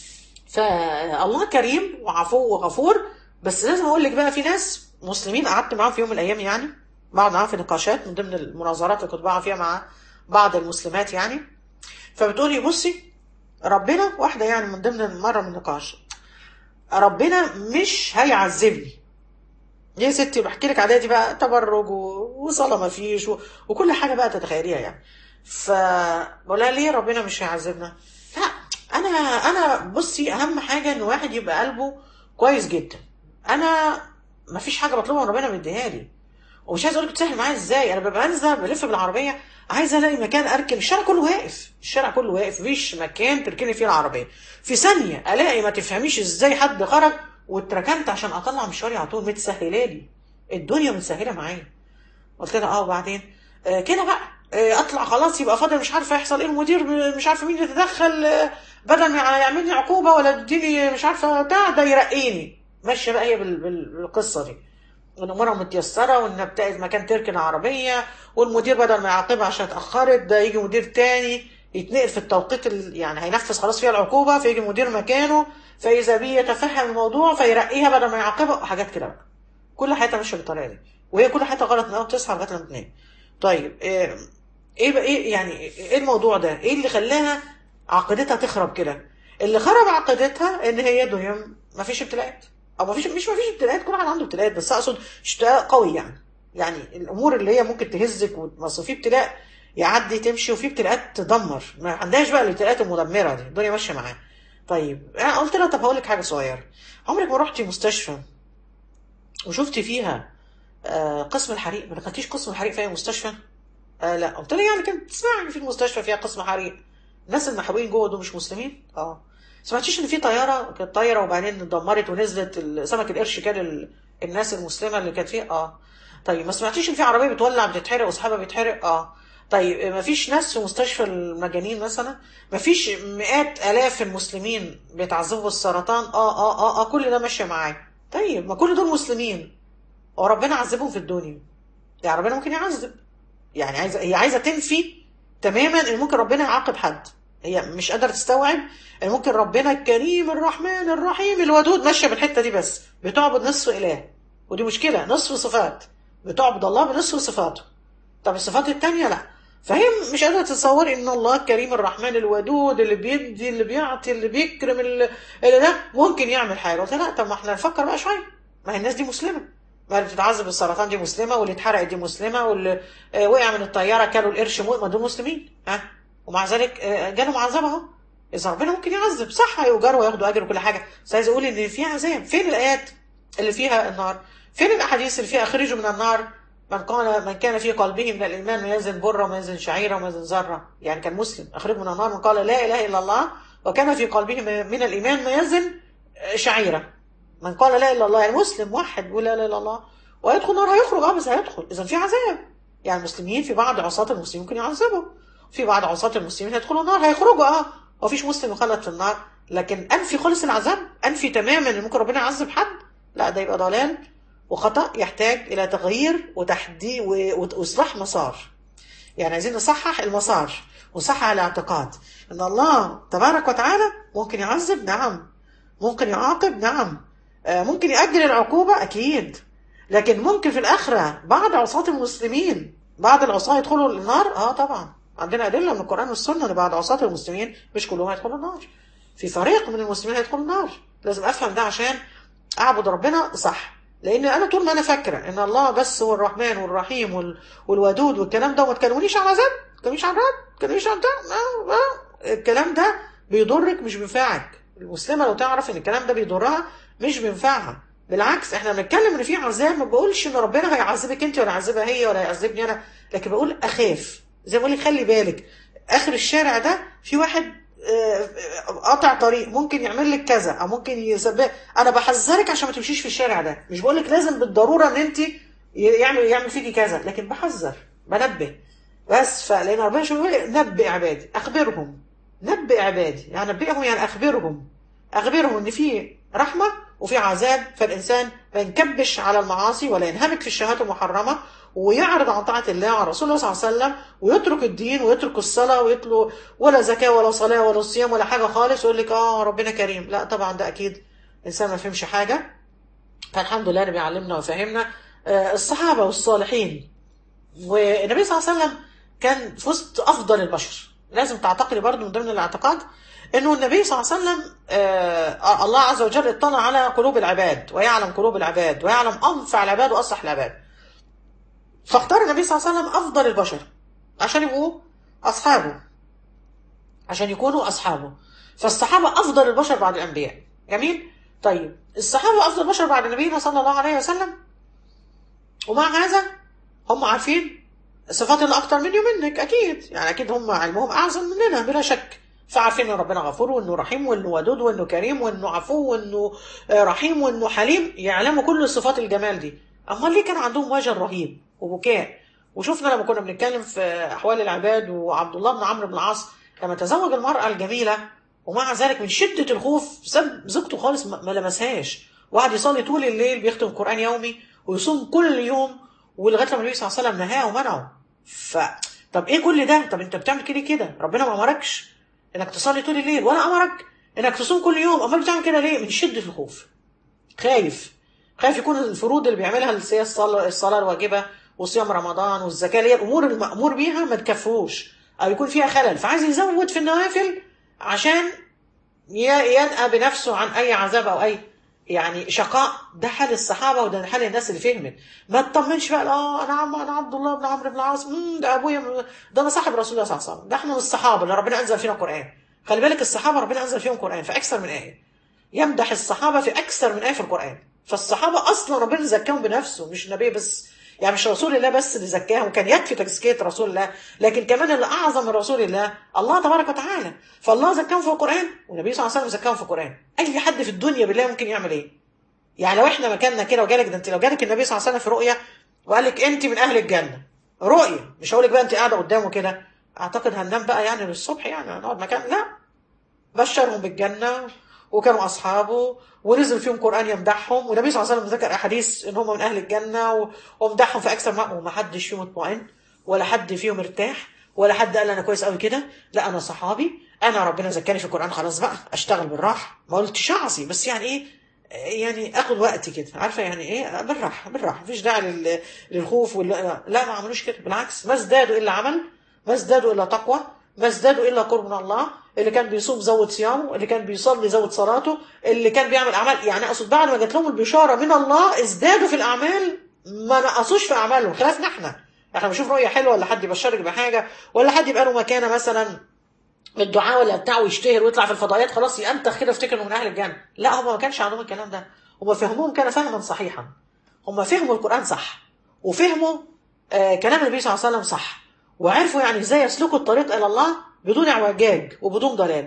فالله كريم وعفو وغفور بس لازم اقول لك بقى في ناس مسلمين قعدت معاهم في يوم من الايام يعني بقعد معاهم في نقاشات من ضمن المناظرات اللي كنت بقعد فيها مع بعض المسلمات يعني فبتقولي بصي ربنا واحده يعني من ضمن مره من النقاش ربنا مش هيعذبني يا ستي بحكي لك عليها دي بقى تبرج و- وصلاه ما فيش و... وكل حاجه بقى تتخيليها يعني فبقول لها ليه ربنا مش هيعذبنا لا انا انا بصي اهم حاجه ان واحد يبقى قلبه كويس جدا انا ما فيش حاجه بطلبها من ربنا مديها لي ومش عايز اقول لك تسهل معايا ازاي انا ببقى انزل بلف بالعربيه عايزه الاقي مكان اركن الشارع كله واقف الشارع كله واقف مفيش مكان تركني فيه العربيه في ثانيه الاقي ما تفهميش ازاي حد خرج واتركنت عشان اطلع مشواري على طول متسهله لي الدنيا متسهله معايا قلت لها اه وبعدين آه كده بقى آه اطلع خلاص يبقى فاضل مش عارفه يحصل ايه المدير مش عارفه مين يتدخل آه بدل ما يعمل لي عقوبه ولا يديني مش عارفه بتاع ده يرقيني ماشيه بقى هي بال- بال- بالقصه دي وان امورها متيسره وان بتاعت مكان تركن عربيه والمدير بدل ما يعاقبها عشان اتاخرت ده يجي مدير تاني يتنقل في التوقيت ال- يعني هينفذ خلاص فيها العقوبه فيجي مدير مكانه فاذا بيه يتفهم الموضوع فيرقيها بدل ما يعاقبها وحاجات كده بقى كل حياتها ماشيه بالطريقه دي وهي كل حياتها غلط من اول تصحى لغايه لما تنام طيب ايه ايه بقى ايه يعني ايه الموضوع ده ايه اللي خلاها عقيدتها تخرب كده اللي خرب عقيدتها ان هي دنيا ما فيش ابتلاءات او ما فيش مش ما فيش ابتلاءات كل واحد عنده ابتلاءات بس اقصد اشتاء قوي يعني يعني الامور اللي هي ممكن تهزك وتصل في ابتلاء يعدي تمشي وفي ابتلاءات تدمر ما عندهاش بقى الابتلاءات المدمره دي الدنيا ماشيه معاها طيب انا قلت لها طب هقول لك حاجه صغيره عمرك ما رحتي مستشفى وشفتي فيها آه، قسم الحريق ما دخلتيش قسم الحريق في اي مستشفى آه لا قلت لها يعني كنت تسمعي ان في المستشفى فيها قسم حريق الناس المحروقين جوه دول مش مسلمين اه سمعتيش ان في طياره كانت طايره وبعدين اتدمرت ونزلت ال- سمك القرش كان ال... الناس المسلمه اللي كانت فيها اه طيب ما سمعتيش ان في عربيه بتولع بتتحرق واصحابها بيتحرق اه طيب ما فيش ناس في مستشفى المجانين مثلا ما فيش مئات الاف المسلمين بيتعذبوا بالسرطان اه اه اه, آه كل ده ماشي معايا طيب ما كل دول مسلمين وربنا عذبهم في الدنيا يعني ربنا ممكن يعذب يعني عايزه هي عايزه تنفي تماما ان ممكن ربنا يعاقب حد هي مش قادره تستوعب ان ممكن ربنا الكريم الرحمن الرحيم الودود ماشيه بالحته دي بس بتعبد نصف اله ودي مشكله نصف صفات بتعبد الله بنصف صفاته طب الصفات التانية لا فهي مش قادره تتصور ان الله الكريم الرحمن الودود اللي بيدي اللي بيعطي اللي بيكرم اللي, اللي ده ممكن يعمل حاجه قلت لها لا طب ما احنا نفكر بقى شويه ما هي الناس دي مسلمه ما اللي بتتعذب بالسرطان دي مسلمه واللي اتحرقت دي مسلمه واللي آه، وقع من الطياره كانوا القرش مو- ما دول مسلمين ها ومع ذلك آه، جالهم عذاب اهو اذا ربنا ممكن يعذب صح هيؤجروا وياخدوا اجر وكل حاجه بس عايز اقول ان في عذاب فين الايات اللي فيها النار فين الاحاديث اللي فيها اخرجوا من النار من كان من كان في قلبه من الايمان ما يزن بره وما يزن شعيره وما يزن ذره يعني كان مسلم اخرجوا من النار من قال لا اله الا الله وكان في قلبه من الايمان ما يزن شعيره من قال لا اله الا الله يعني مسلم موحد ولا اله الا الله ويدخل النار هيخرج اه بس هيدخل اذا في عذاب يعني المسلمين في بعض عصاة المسلمين ممكن يعذبوا في بعض عصاة المسلمين هيدخلوا النار هيخرجوا اه مفيش مسلم يخلد في النار لكن انفي خالص العذاب انفي تماما ان ممكن ربنا يعذب حد لا ده يبقى ضلال وخطا يحتاج الى تغيير وتحديد واصلاح مسار يعني عايزين نصحح المسار ونصحح الاعتقاد ان الله تبارك وتعالى ممكن يعذب نعم ممكن يعاقب نعم آه، ممكن يأجل العقوبة أكيد لكن ممكن في الآخرة بعض عصاة المسلمين بعض العصاة يدخلوا النار اه طبعا عندنا أدلة من القرآن والسنة ان بعض عصاة المسلمين مش كلهم هيدخلوا النار في فريق من المسلمين هيدخلوا النار لازم أفهم ده عشان أعبد ربنا صح لأن أنا طول ما أنا فاكرة إن الله بس هو الرحمن والرحيم وال... والودود والكلام ده وما تكلمونيش عن عذاب ما تكلمونيش عن عذاب ما تكلمونيش عن ده آه، آه. الكلام ده بيضرك مش بينفعك المسلمة لو تعرف إن الكلام ده بيضرها مش بينفعها بالعكس احنا بنتكلم ان في عذاب ما بقولش ان ربنا هيعذبك انت ولا هيعذبها هي ولا هيعذبني انا لكن بقول اخاف زي ما بقول لك خلي بالك اخر الشارع ده في واحد آه، قاطع طريق ممكن يعمل لك كذا او ممكن يسبب انا بحذرك عشان ما تمشيش في الشارع ده مش بقول لك لازم بالضروره ان انت يعمل يعمل فيكي كذا لكن بحذر بنبه بس فلان ربنا شو بيقول نبئ عبادي اخبرهم نبئ عبادي يعني نبئهم يعني اخبرهم اخبرهم ان في رحمه وفي عذاب فالانسان ما ينكبش على المعاصي ولا ينهمك في الشهوات المحرمه ويعرض عن طاعه الله وعن رسول الله صلى الله عليه وسلم ويترك الدين ويترك الصلاه ويتلو ولا زكاه ولا صلاه ولا صيام ولا حاجه خالص ويقول لك اه ربنا كريم لا طبعا ده اكيد انسان ما فهمش حاجه فالحمد لله اللي بيعلمنا وفهمنا آه، الصحابه والصالحين والنبي صلى الله عليه وسلم كان في وسط افضل البشر لازم تعتقدي برضه من ضمن الاعتقاد انه النبي صلى الله عليه وسلم آه الله عز وجل اطلع على قلوب العباد ويعلم قلوب العباد ويعلم انفع العباد واصلح العباد فاختار النبي صلى الله عليه وسلم افضل البشر عشان يبقوا اصحابه عشان يكونوا اصحابه فالصحابه افضل البشر بعد الانبياء جميل طيب الصحابه افضل البشر بعد نبينا صلى الله عليه وسلم ومع هذا هم عارفين صفات اللي اكتر مني ومنك اكيد يعني اكيد هم علمهم اعظم مننا بلا شك فعارفين ان ربنا غفور وانه رحيم وانه ودود وانه كريم وانه عفو وانه آه، رحيم وانه حليم يعلموا كل صفات الجمال دي امال ليه كان عندهم وجل رهيب وبكاء وشفنا لما كنا بنتكلم في احوال العباد وعبد الله بن عمرو بن العاص لما تزوج المراه الجميله ومع ذلك من شده الخوف ساب زوجته خالص ما ما لمسهاش وقعد يصلي طول الليل بيختم قران يومي ويصوم كل يوم ولغايه لما النبي صلى الله عليه وسلم نهاه ومنعه ف طب ايه كل ده طب انت بتعمل كده كده ربنا ما امركش انك تصلي طول الليل ولا امرك انك تصوم كل يوم امال بتعمل كده ليه من شده الخوف خايف خايف يكون الفروض اللي بيعملها اللي هي الصلاه الصلاه الواجبه وصيام رمضان والزكاه اللي هي الامور المامور بيها ما تكفوش او يكون فيها خلل فعايز يزود في النوافل عشان ي- ينأى بنفسه عن اي عذاب او اي يعني شقاء ده حال الصحابه وده حال الناس اللي فهمت ما تطمنش بقى اه انا عم انا عبد الله بن عمرو بن العاص مم، ده ابويا ده انا صاحب رسول الله صلى الله عليه وسلم ده احنا من الصحابه اللي ربنا انزل فينا قران خلي بالك الصحابه ربنا انزل فيهم قران في اكثر من ايه يمدح الصحابه في اكثر من ايه في القران فالصحابه اصلا ربنا زكاهم بنفسه مش النبي بس يعني مش رسول الله بس اللي زكاهم كان يكفي تزكيه رسول الله لكن كمان اللي اعظم من رسول الله الله تبارك وتعالى فالله زكاهم في القران والنبي صلى الله عليه وسلم زكاهم في القران اي حد في الدنيا بالله ممكن يعمل ايه يعني لو احنا مكاننا كده وجالك ده انت لو جالك النبي صلى الله عليه وسلم في رؤيه وقال لك انت من اهل الجنه رؤيه مش هقول لك بقى انت قاعده قدامه كده اعتقد هننام بقى يعني للصبح يعني هنقعد مكان لا بشرهم بالجنه وكانوا اصحابه ونزل فيهم قران يمدحهم والنبي صلى الله عليه وسلم ذكر احاديث ان هم من اهل الجنه و- ومدحهم في اكثر ما وما حدش فيهم اطمئن ولا حد فيهم ارتاح ولا حد قال انا كويس قوي كده لا انا صحابي انا ربنا زكاني في القران خلاص بقى اشتغل بالراحه ما قلتش اعصي بس يعني ايه يعني اخد وقت كده عارفه يعني ايه بالراحه بالراحه مفيش داعي لل- للخوف ولا لا ما عملوش كده بالعكس ما ازدادوا الا عمل ما ازدادوا الا تقوى ما ازدادوا الا قرب من الله اللي كان بيصوم زود صيامه اللي كان بيصلي زود صلاته اللي كان بيعمل اعمال يعني اقصد بعد ما جات لهم البشاره من الله ازدادوا في الاعمال ما نقصوش في اعمالهم خلافنا احنا احنا بنشوف رؤيه حلوه ولا حد يبشرك بحاجه ولا حد يبقى له مكانه مثلا الدعاء ولا بتاعه يشتهر ويطلع في الفضائيات خلاص ينتخ كده افتكر انه من اهل الجنه لا هم ما كانش عندهم الكلام ده هم فهمهم كان فهما صحيحا هم فهموا القران صح وفهموا آه كلام النبي صلى الله عليه وسلم صح وعرفوا يعني ازاي يسلكوا الطريق الى الله بدون اعوجاج وبدون ضلال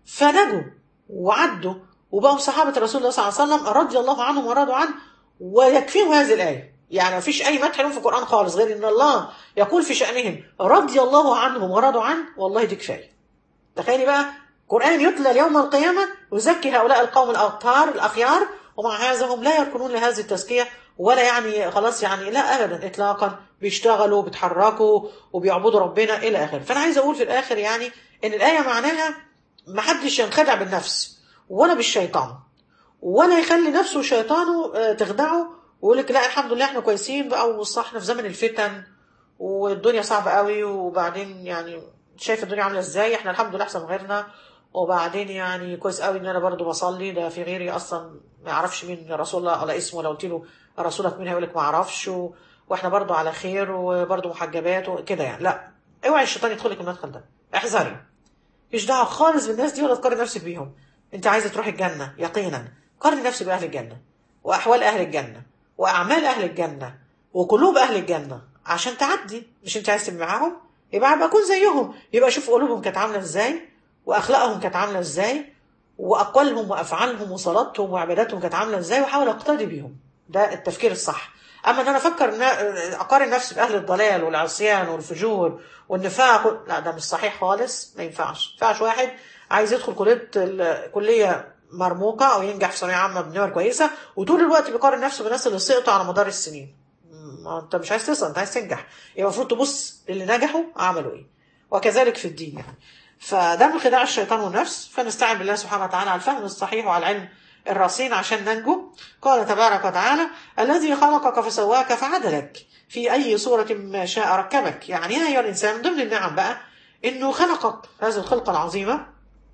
فنجوا وعدوا وبقوا صحابة رسول الله صلى الله عليه وسلم رضي الله عنهم ورضوا عنه ويكفيهم هذه الآية يعني مفيش أي مدح لهم في القرآن خالص غير إن الله يقول في شأنهم رضي الله عنهم ورضوا عنه والله دي كفاية تخيلي بقى قرآن يتلى يوم القيامة يزكي هؤلاء القوم الأطهار الأخيار ومع هذا هم لا يركنون لهذه التزكية ولا يعني خلاص يعني لا أبدا إطلاقا بيشتغلوا بيتحركوا وبيعبدوا ربنا إلى آخره فأنا عايز أقول في الآخر يعني إن الآية معناها محدش ينخدع بالنفس ولا بالشيطان ولا يخلي نفسه وشيطانه آه، تخدعه ويقول لك لا الحمد لله احنا كويسين بقى وصحنا في زمن الفتن والدنيا صعبة قوي وبعدين يعني شايف الدنيا عاملة ازاي احنا الحمد لله احسن من غيرنا وبعدين يعني كويس قوي ان انا برضو بصلي ده في غيري اصلا ما يعرفش مين رسول الله ولا اسمه لو قلت له رسولك مين هيقول لك ما اعرفش و... واحنا برضو على خير وبرضو محجبات وكده يعني لا اوعي الشيطان يدخل لك المدخل ده احذري مش دعوه خالص بالناس دي ولا تقارن نفسك بيهم انت عايزه تروحي الجنه يقينا قارني نفسك باهل الجنه واحوال اهل الجنه واعمال اهل الجنه وقلوب اهل الجنه عشان تعدي مش انت عايز تبقى معاهم يبقى ابقى اكون زيهم يبقى شوف قلوبهم كانت عامله ازاي واخلاقهم كانت عامله ازاي واقوالهم وافعالهم وصلاتهم وعباداتهم كانت عامله ازاي واحاول اقتدي بيهم ده التفكير الصح اما ان انا افكر ان اقارن نفسي باهل الضلال والعصيان والفجور والنفاق لا ده مش صحيح خالص ما ينفعش ما ينفعش واحد عايز يدخل كليه الكليه مرموقه او ينجح في ثانويه عامه بنمر كويسه وطول الوقت بيقارن نفسه بالناس اللي سقطوا على مدار السنين ما انت مش عايز تسقط انت عايز تنجح يبقى المفروض تبص للي نجحوا عملوا ايه وكذلك في الدين يعني فده من خداع الشيطان والنفس فنستعين بالله سبحانه وتعالى على الفهم الصحيح وعلى العلم الرصين عشان ننجو قال تبارك وتعالى الذي خلقك فسواك فعدلك في أي صورة ما شاء ركبك يعني يا أيها الإنسان من ضمن النعم بقى إنه خلقك هذه الخلقة العظيمة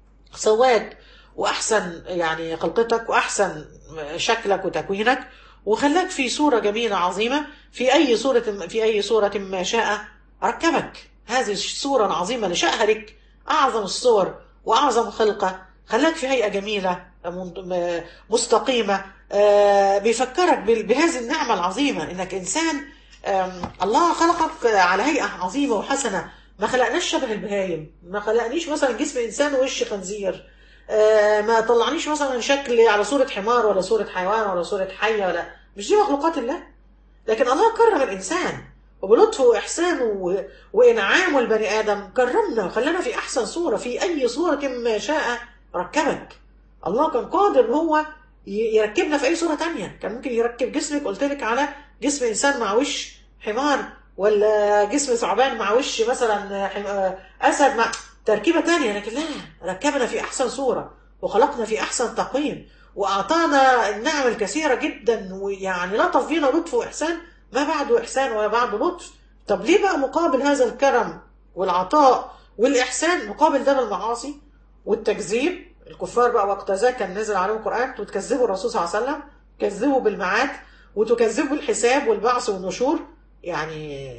سواك وأحسن يعني خلقتك وأحسن شكلك وتكوينك وخلاك في صورة جميلة عظيمة في أي صورة في أي صورة ما شاء ركبك هذه الصورة العظيمة اللي شاءها لك أعظم الصور وأعظم خلقة خلاك في هيئة جميلة مستقيمة بيفكرك بهذه النعمة العظيمة إنك إنسان الله خلقك على هيئة عظيمة وحسنة ما خلقناش شبه البهايم ما خلقنيش مثلا جسم إنسان ووش خنزير ما طلعنيش مثلا شكل على صورة حمار ولا صورة حيوان ولا صورة حية ولا مش دي مخلوقات الله لكن الله كرم الإنسان وبلطفه وإحسانه و... وإنعامه البني آدم كرمنا وخلانا في أحسن صورة في أي صورة ما شاء ركبك الله كان قادر ان هو يركبنا في اي صوره تانية كان ممكن يركب جسمك قلت لك على جسم انسان مع وش حمار ولا جسم ثعبان مع وش مثلا اسد مع تركيبه تانية لكن لا ركبنا في احسن صوره وخلقنا في احسن تقويم واعطانا النعم الكثيره جدا ويعني لطف بينا لطف واحسان ما بعده احسان ولا بعده لطف طب ليه بقى مقابل هذا الكرم والعطاء والاحسان مقابل ده بالمعاصي والتكذيب الكفار بقى وقت ذاك كان نزل عليهم القرآن وتكذبوا الرسول صلى الله عليه وسلم تكذبوا بالمعاد وتكذبوا الحساب والبعث والنشور يعني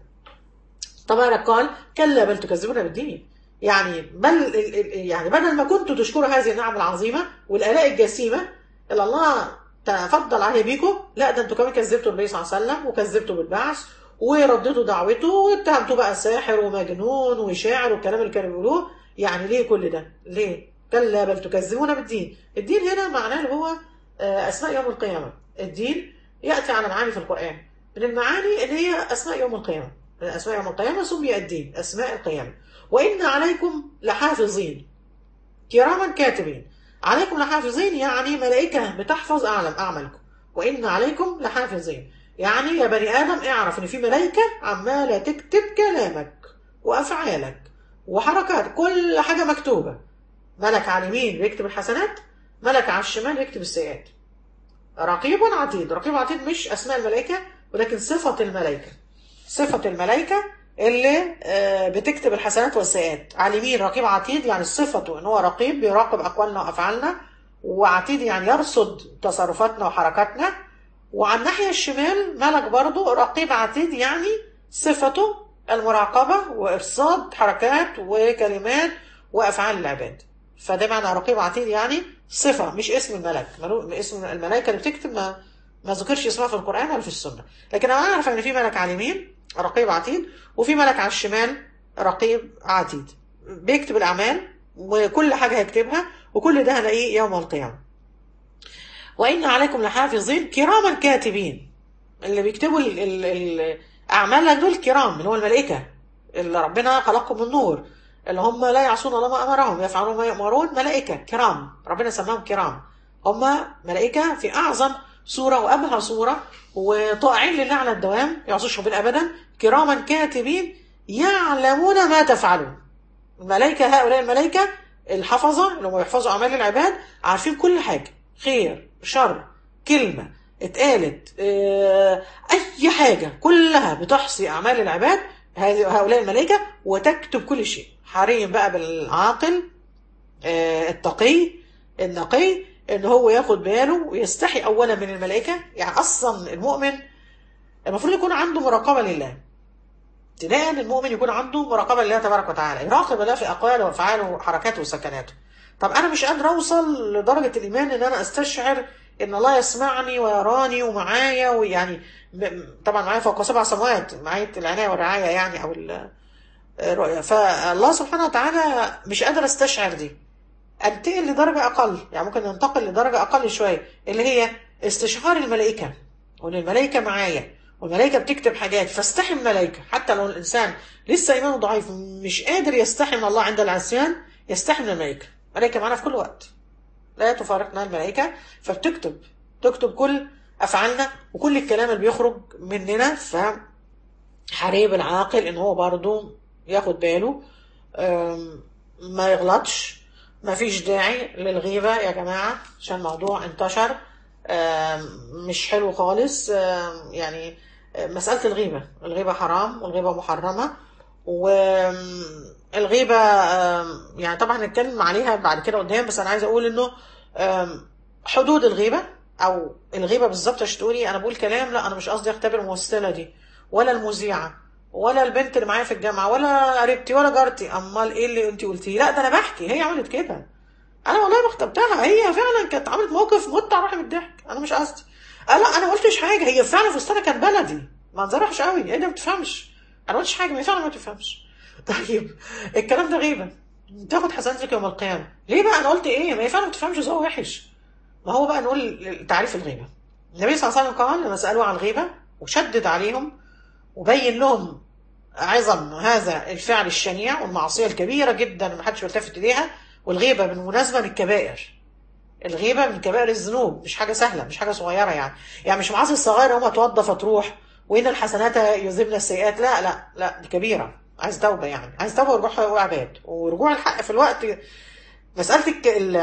تبارك قال كلا بل تكذبون بالدين يعني بل يعني بدل ما كنتوا تشكروا هذه النعم العظيمه والالاء الجسيمه اللي الله تفضل عليه بيكم لا ده انتوا كمان كذبتوا النبي صلى الله عليه وسلم وكذبتوا بالبعث وردتوا دعوته واتهمتوا بقى ساحر ومجنون وشاعر والكلام اللي كانوا بيقولوه يعني ليه كل ده؟ ليه؟ كلا بل تكذبون بالدين الدين هنا معناه اللي هو أسماء يوم القيامة الدين يأتي على معاني في القرآن من المعاني اللي هي أسماء يوم القيامة من أسماء يوم القيامة سمي الدين أسماء القيامة وإن عليكم لحافظين كراما كاتبين عليكم لحافظين يعني ملائكة بتحفظ أعلم أعمالكم وإن عليكم لحافظين يعني يا بني آدم اعرف إن في ملائكة عمالة تكتب كلامك وأفعالك وحركات كل حاجة مكتوبة ملك على اليمين بيكتب الحسنات ملك على الشمال يكتب السيئات رقيب عتيد رقيب عتيد مش اسماء الملائكه ولكن صفه الملائكه صفه الملائكه اللي بتكتب الحسنات والسيئات على اليمين رقيب عتيد يعني صفته ان هو رقيب بيراقب اقوالنا وافعالنا وعتيد يعني يرصد تصرفاتنا وحركاتنا وعلى الناحيه الشمال ملك برضه رقيب عتيد يعني صفته المراقبه وارصاد حركات وكلمات وافعال العباد فده معنى رقيب عتيد يعني صفة مش اسم الملك اسم الملائكة اللي بتكتب ما ما ذكرش اسمها في القرآن ولا في السنة لكن أنا أعرف إن في ملك على اليمين رقيب عتيد وفي ملك على الشمال رقيب عتيد بيكتب الأعمال وكل حاجه هيكتبها وكل ده هلاقيه يوم القيامه وان عليكم لحافظين كراما كاتبين اللي بيكتبوا ال ال ال اعمالك دول كرام اللي هو الملائكه اللي ربنا خلقهم من نور اللي هم لا يعصون الله ما امرهم يفعلون ما يؤمرون ملائكه كرام ربنا سماهم كرام هم ملائكه في اعظم صوره وابهى صوره وطائعين لله على الدوام يعصوش ربنا ابدا كراما كاتبين يعلمون ما تفعلون الملائكه هؤلاء الملائكه الحفظه اللي هم يحفظوا اعمال العباد عارفين كل حاجه خير شر كلمه اتقالت اه اي حاجه كلها بتحصي اعمال العباد هؤلاء الملائكه وتكتب كل شيء حري بقى بالعاقل اه التقي النقي ان هو ياخد باله ويستحي اولا من الملائكه يعني اصلا المؤمن المفروض يكون عنده مراقبه لله ابتداء المؤمن يكون عنده مراقبه لله تبارك وتعالى يراقب الله في اقواله وافعاله وحركاته وسكناته طب انا مش قادر اوصل لدرجه الايمان ان انا استشعر ان الله يسمعني ويراني ومعايا ويعني طبعا معايا فوق سبع سماوات معايا العنايه والرعايه يعني او الرؤيه فالله سبحانه وتعالى مش قادر استشعر دي انتقل لدرجه اقل يعني ممكن ننتقل لدرجه اقل شويه اللي هي استشعار الملائكه وان الملائكه معايا والملائكه بتكتب حاجات فاستحي الملائكه حتى لو الانسان لسه ايمانه ضعيف مش قادر يستحي من الله عند العصيان يستحي من الملائكه الملائكه معانا في كل وقت لا تفارقنا الملائكه فبتكتب تكتب كل افعالنا وكل الكلام اللي بيخرج مننا ف حريب العاقل ان هو برضه ياخد باله ما يغلطش ما فيش داعي للغيبه يا جماعه عشان الموضوع انتشر مش حلو خالص يعني مسألة الغيبة الغيبة حرام والغيبة محرمة والغيبة يعني طبعا هنتكلم عليها بعد كده قدام بس أنا عايزة أقول إنه حدود الغيبة أو الغيبة بالظبط عشان تقولي أنا بقول كلام لا أنا مش قصدي أختبر الممثلة دي ولا المذيعة ولا البنت اللي معايا في الجامعة ولا قريبتي ولا جارتي أمال إيه اللي أنت قلتيه لا ده أنا بحكي هي عملت كده انا والله ما اختبتها هي فعلا كانت عملت موقف مت على روحي من الضحك انا مش قصدي أه لا انا ما قلتش حاجه هي فعلا فستانها كان بلدي منظرها وحش قوي ايه ده ما بتفهمش انا ما قلتش حاجه ما هي فعلا ما بتفهمش طيب الكلام ده غيبه تاخد حسناتك يوم القيامه ليه بقى انا قلت ايه ما هي فعلا ما بتفهمش ذوق وحش ما هو بقى نقول تعريف الغيبه النبي صلى الله عليه وسلم قال لما سالوه عن الغيبه وشدد عليهم وبين لهم عظم هذا الفعل الشنيع والمعصيه الكبيره جدا ما حدش بيلتفت اليها والغيبة بالمناسبة من الكبائر الغيبة من كبائر الذنوب مش حاجة سهلة مش حاجة صغيرة يعني يعني مش معاصي الصغيرة هما توضى فتروح وإن الحسنات يذهبن السيئات لا لا لا دي كبيرة عايز توبة يعني عايز توبة ورجوع وعباد ورجوع الحق في الوقت مسألة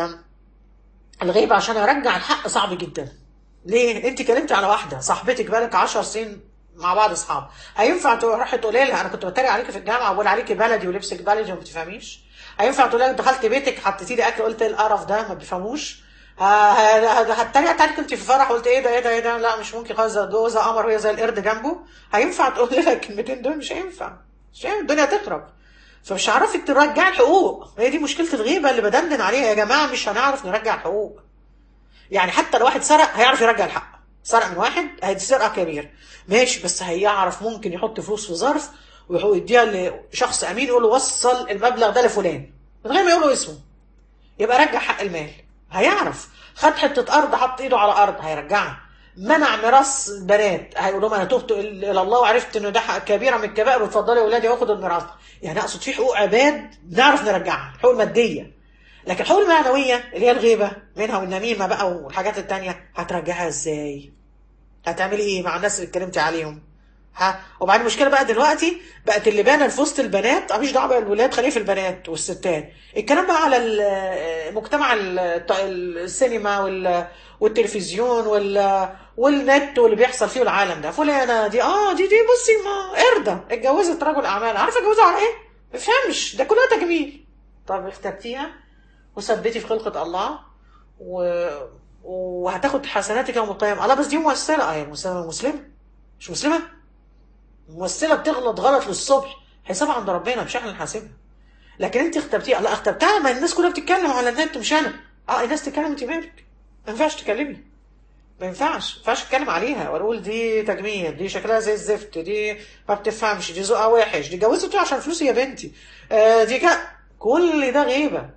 الغيبة عشان أرجع الحق صعب جدا ليه؟ أنت كلمتي على واحدة صاحبتك بقالك 10 سنين مع بعض أصحاب هينفع تروحي تقولي لها أنا كنت بتريق عليكي في الجامعة وبقول عليكي بلدي ولبسك بلدي وما بتفهميش هينفع تقول لك دخلت بيتك حطيتي لي اكل قلت القرف ده ما بيفهموش هتريق عليك كنت في فرح قلت ايه ده ايه ده ايه ده لا مش ممكن خالص جوزها قمر وهي زي القرد جنبه هينفع تقول لها الكلمتين دول مش هينفع مش هينفع الدنيا تخرب فمش هعرفك ترجع الحقوق هي دي مشكله الغيبه اللي بدندن عليها يا جماعه مش هنعرف نرجع الحقوق يعني حتى لو واحد سرق هيعرف يرجع الحق سرق من واحد هيتسرقه كبير ماشي بس هيعرف ممكن يحط فلوس في ظرف ويديها لشخص امين يقول له وصل المبلغ ده لفلان من غير ما يقولوا اسمه يبقى رجع حق المال هيعرف خد حته ارض حط ايده على ارض هيرجعها منع ميراث البنات هيقول لهم انا تبت الى الله وعرفت انه ده حق كبيره من الكبائر واتفضلوا يا اولادي واخد الميراث يعني اقصد في حقوق عباد بنعرف نرجعها حقوق ماديه لكن الحقوق المعنويه اللي هي الغيبه منها والنميمه بقى والحاجات التانية هترجعها ازاي؟ هتعملي ايه مع الناس اللي اتكلمتي عليهم؟ ها وبعدين المشكله بقى دلوقتي بقت اللي بانه في وسط البنات مفيش دعوه بالولاد خليه في البنات والستات الكلام بقى على مجتمع السينما والتلفزيون والنت واللي بيحصل فيه العالم ده فلانه دي اه دي دي بصي ما قرده اتجوزت رجل اعمال عارفه اتجوزها على ايه؟ ما بفهمش ده كلها تجميل طب اختبتيها وثبتي في خلقه الله و... وهتاخد حسناتك يوم القيامه الله بس دي ممثله اه مسلمه مسلمه مش مسلمه ممثله بتغلط غلط للصبح حسابها عند ربنا مش احنا اللي نحاسبها لكن انت اختبتيها لا اختبتها ما الناس كلها بتتكلم على النت مش انا اه الناس تتكلم انت مالك ما ينفعش تكلمي ما ينفعش ما ينفعش اتكلم عليها واقول دي تجميل دي شكلها زي الزفت دي ما بتفهمش دي ذوقها وحش دي جوزت عشان فلوس يا بنتي آه دي كا كل ده غيبه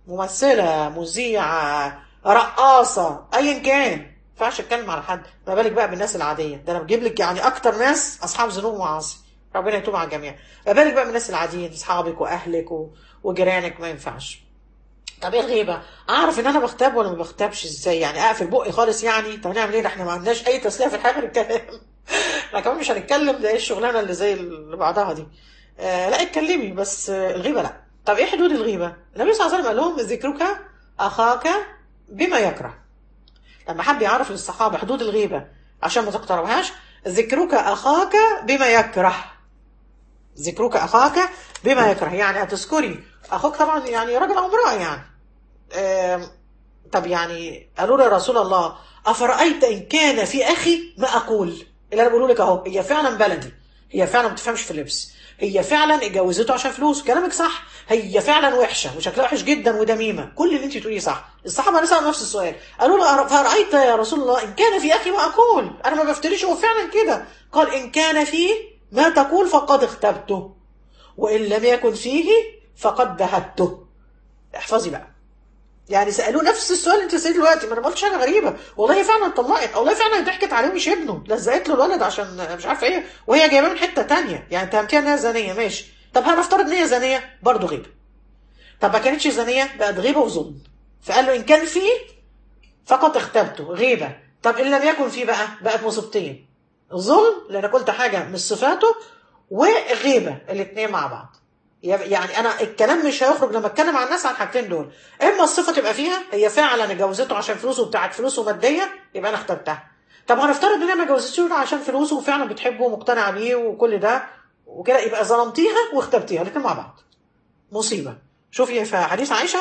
ممثله مذيعه رقاصه ايا كان ما ينفعش اتكلم على حد ما بالك بقى بالناس العاديه ده انا بجيب لك يعني اكتر ناس اصحاب ذنوب ومعاصي ربنا يتوب على الجميع ما بالك بقى بالناس العاديين اصحابك واهلك و... وجيرانك ما ينفعش طب ايه الغيبه اعرف ان انا بغتاب ولا ما بغتابش ازاي يعني اقفل بقي خالص يعني طب نعمل ايه ده احنا ما عندناش اي تسليه في الحياه غير الكلام احنا كمان مش هنتكلم ده ايه الشغلانه اللي زي اللي بعدها دي آه لا اتكلمي بس آه الغيبه لا طب ايه حدود الغيبه النبي صلى الله عليه وسلم قال لهم ذكرك اخاك بما يكره لما حب يعرف للصحابه حدود الغيبه عشان ما تقتربهاش ذكرك اخاك بما يكره ذكرك اخاك بما يكره يعني هتذكري اخوك طبعا يعني راجل او امراه يعني آم، طب يعني قالوا له يا رسول الله افرايت ان كان في اخي ما اقول اللي انا بقوله لك اهو هي فعلا بلدي هي فعلا ما بتفهمش في اللبس هي فعلا اتجوزته عشان فلوس كلامك صح هي فعلا وحشه وشكلها وحش جدا ودميمه كل اللي انت بتقوليه صح الصحابه سالوا نفس السؤال قالوا له فرايت يا رسول الله ان كان في اخي ما اقول انا ما بفتريش هو فعلا كده قال ان كان فيه ما تقول فقد اغتبته وان لم يكن فيه فقد بهته احفظي بقى يعني سالوه نفس السؤال اللي انت سالته دلوقتي ما انا ما قلتش حاجه غريبه والله فعلا طلقت والله فعلا ضحكت عليه مش ابنه لزقت له الولد عشان مش عارفه ايه وهي جايباه من حته تانية يعني اتهمتيها انها زانيه ماشي طب هنفترض ان هي زانيه برضه غيبه طب ما كانتش زانيه بقت غيبه وظلم فقال له ان كان فيه فقط اغتبته غيبه طب ان لم يكن فيه بقى بقت مصيبتين ظلم لان قلت حاجه من صفاته وغيبه الاثنين مع بعض يعني انا الكلام مش هيخرج لما اتكلم عن الناس عن الحاجتين دول اما الصفه تبقى فيها هي فعلا اتجوزته عشان فلوسه وبتاعت فلوسه ماديه يبقى انا اخترتها طب هنفترض ان انا ما اتجوزتوش عشان فلوسه وفعلا بتحبه ومقتنعه بيه وكل ده وكده يبقى ظلمتيها واخترتيها الاثنين مع بعض مصيبه شوفي في حديث عائشه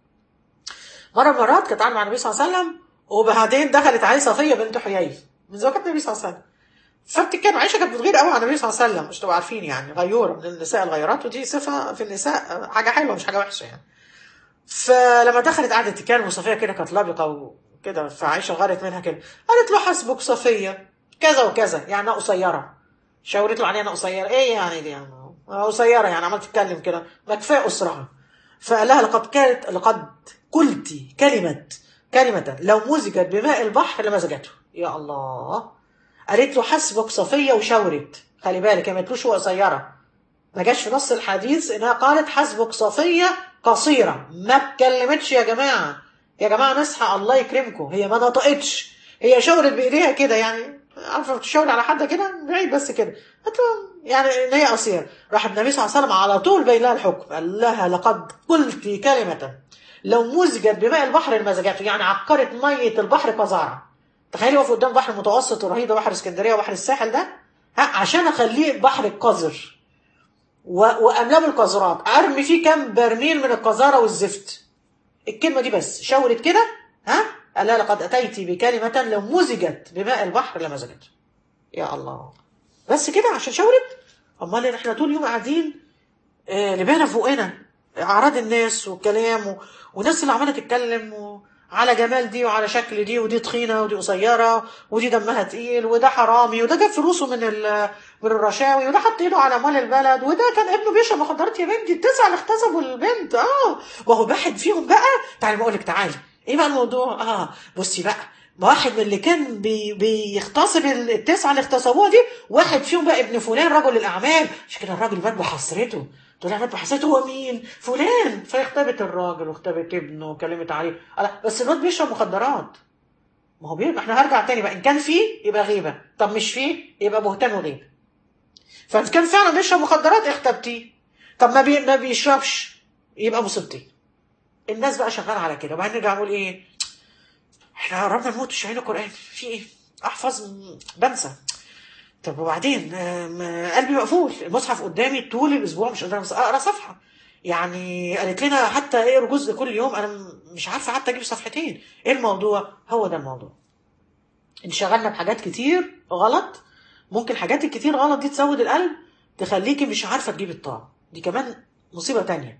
مره من المرات كانت قاعده مع النبي صلى الله عليه وسلم وبعدين دخلت عليه صفيه بنت حيي من زوجات النبي صلى الله عليه وسلم فبتتكلم عائشه كانت بتغير قوي على النبي صلى الله عليه وسلم مش تبقوا عارفين يعني غيوره من النساء الغيرات ودي صفه في النساء حاجه حلوه مش حاجه وحشه يعني فلما دخلت قعدت تتكلم وصفيه كده كانت لبقه وكده فعائشه غارت منها كده قالت له حسبك صفيه كذا وكذا يعني انا قصيره شاورت له عليها انا قصيره ايه يعني دي يعني قصيره يعني عملت تتكلم كده ما كفايه اسرها فقال لها لقد كانت لقد قلت كلمه كلمه لو مزجت بماء البحر لمزجته يا الله قالت له حسبك صفيه وشاورت خلي بالك هي ما قالتلوش هو قصيره ما جاش في نص الحديث انها قالت حسبك صفيه قصيره ما اتكلمتش يا جماعه يا جماعه نصحى الله يكرمكم هي ما نطقتش هي شاورت بايديها كده يعني عارفه بتشاور على حد كده بعيد بس كده قالت له يعني ان هي قصيره راح النبي صلى الله عليه وسلم على طول بين لها الحكم قال لها لقد قلت كلمه لو مزجت بماء البحر لمزجته يعني عكرت ميه البحر قزعره تخيلي واقف قدام بحر المتوسط الرهيب ده بحر اسكندريه وبحر الساحل ده ها عشان اخليه بحر القذر و... واملاه بالقذرات ارمي فيه كام برميل من القذاره والزفت الكلمه دي بس شاورت كده ها قال لها لقد اتيت بكلمه لو مزجت بماء البحر لمزجته يا الله بس كده عشان شاورت امال احنا طول اليوم قاعدين آه لبانا فوقنا اعراض الناس والكلام و... والناس اللي عماله تتكلم و... على جمال دي وعلى شكل دي ودي تخينه ودي قصيره ودي دمها تقيل وده حرامي وده جاب فلوسه من من الرشاوي وده حط ايده على اموال البلد وده كان ابنه بيشرب مخدرات يا بنتي التسعه اللي اغتصبوا البنت اه وهو واحد فيهم بقى تعالي بقول لك تعالي ايه بقى الموضوع اه بصي بقى واحد من اللي كان بي بيغتصب التسعه اللي اغتصبوها دي واحد فيهم بقى ابن فلان رجل الاعمال عشان كده الراجل مات بحسرته طلع مات بحسرته هو مين فلان فاختبت الراجل واختبت ابنه وكلمت عليه بس الواد بيشرب مخدرات ما هو بيبقى احنا هرجع تاني بقى ان كان فيه يبقى غيبه طب مش فيه يبقى بهتان وغيبه فان كان فعلا بيشرب مخدرات اختبتيه طب ما, بي... ما بيشربش يبقى مصيبتي الناس بقى شغاله على كده وبعدين نرجع نقول ايه احنا قربنا نموت مش عين القران في ايه احفظ بنسى طب وبعدين قلبي مقفول المصحف قدامي طول الاسبوع مش قادر اقرا صفحه يعني قالت لنا حتى اقرا جزء كل يوم انا مش عارفه حتى اجيب صفحتين ايه الموضوع هو ده الموضوع انشغلنا بحاجات كتير غلط ممكن حاجات الكتير غلط دي تزود القلب تخليكي مش عارفه تجيب الطاعه دي كمان مصيبه تانية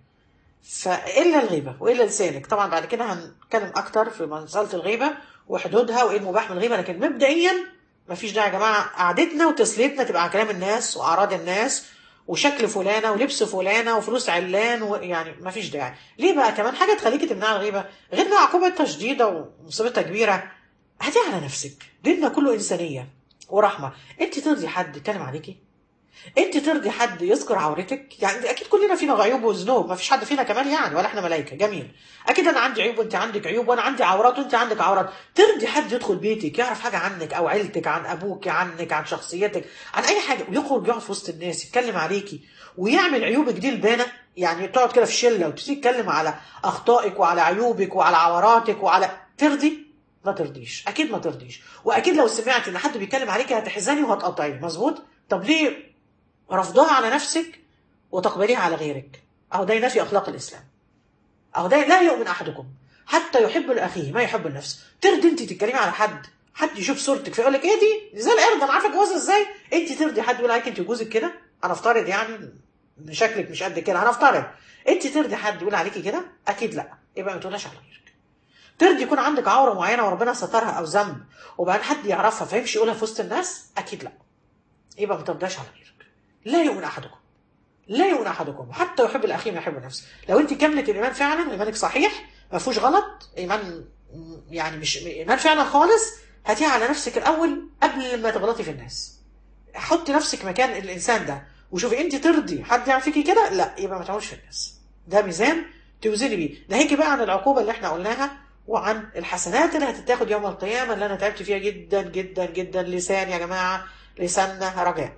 فالا الغيبه والا لسانك طبعا بعد كده هنتكلم اكتر في مساله الغيبه وحدودها وايه المباح من الغيبه لكن مبدئيا مفيش داعي يا جماعه قعدتنا وتسليتنا تبقى على كلام الناس واعراض الناس وشكل فلانه ولبس فلانه وفلوس علان ويعني ما فيش داعي ليه بقى كمان حاجه تخليكي تمنعي الغيبه غير انها عقوبتها شديده ومصيبتها كبيره هدي على نفسك ديننا كله انسانيه ورحمه انت ترضي حد يتكلم عليكي انت ترضي حد يذكر عورتك يعني اكيد كلنا فينا عيوب وذنوب ما فيش حد فينا كمال يعني ولا احنا ملائكه جميل اكيد انا عندي عيوب وانت عندك عيوب وانا عندي عورات وانت عندك عورات ترضي حد يدخل بيتك يعرف حاجه عنك او عيلتك عن ابوك عنك عن شخصيتك عن اي حاجه ويخرج يقعد في وسط الناس يتكلم عليكي ويعمل عيوبك دي البانه يعني تقعد كده في شله وتبتدي تتكلم على اخطائك وعلى عيوبك وعلى عوراتك وعلى ترضي ما ترضيش اكيد ما ترضيش واكيد لو سمعت ان حد بيتكلم عليك هتحزني وهتقطعي مظبوط طب ليه رفضها على نفسك وتقبليها على غيرك اهو ده ينافي اخلاق الاسلام اهو ده لا يؤمن احدكم حتى يحب لاخيه ما يحب لنفسه ترضي انت تتكلمي على حد حد يشوف صورتك فيقول لك ايه دي زي القرد انا عارفه جوازها ازاي انت ترضي حد يقول عليك انت جوزك كده انا افترض يعني ان شكلك مش قد كده انا افترض انت ترضي حد يقول عليكي كده اكيد لا يبقى ما تقولهاش على غيرك ترضي يكون عندك عوره معينه وربنا سترها او ذنب وبعدين حد يعرفها فيمشي يقولها في وسط الناس اكيد لا يبقى ما ترضاش على غيرك لا يؤمن احدكم لا يؤمن احدكم حتى يحب الاخي ما يحب نفسه لو انت كامله الايمان فعلا ايمانك صحيح ما فيهوش غلط ايمان يعني مش ايمان فعلا خالص هاتيها على نفسك الاول قبل ما تغلطي في الناس حطي نفسك مكان الانسان ده وشوفي انت ترضي حد يعمل فيكي كده لا يبقى ما تعملش في الناس ده ميزان توزني بيه ناهيكي بقى عن العقوبه اللي احنا قلناها وعن الحسنات اللي هتتاخد يوم القيامه اللي انا تعبت فيها جدا جدا جدا لسان يا جماعه لساننا رجاء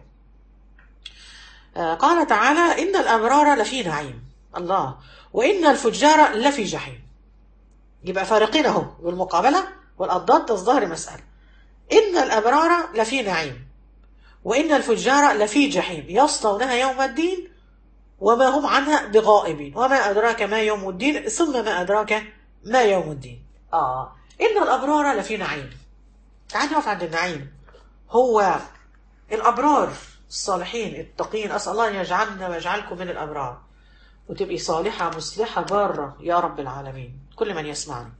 قال تعالى إن الأبرار لفي نعيم الله وإن الفجار لفي جحيم يبقى فارقين اهو بالمقابلة والأضداد تظهر مسألة إن الأبرار لفي نعيم وإن الفجار لفي جحيم يصلونها يوم الدين وما هم عنها بغائبين وما أدراك ما يوم الدين ثم ما أدراك ما يوم الدين آه إن الأبرار لفي نعيم تعالى نقف عند النعيم هو الأبرار الصالحين التقين أسأل الله أن يجعلنا ويجعلكم من الأبرار وتبقي صالحة مصلحة بارة يا رب العالمين كل من يسمعني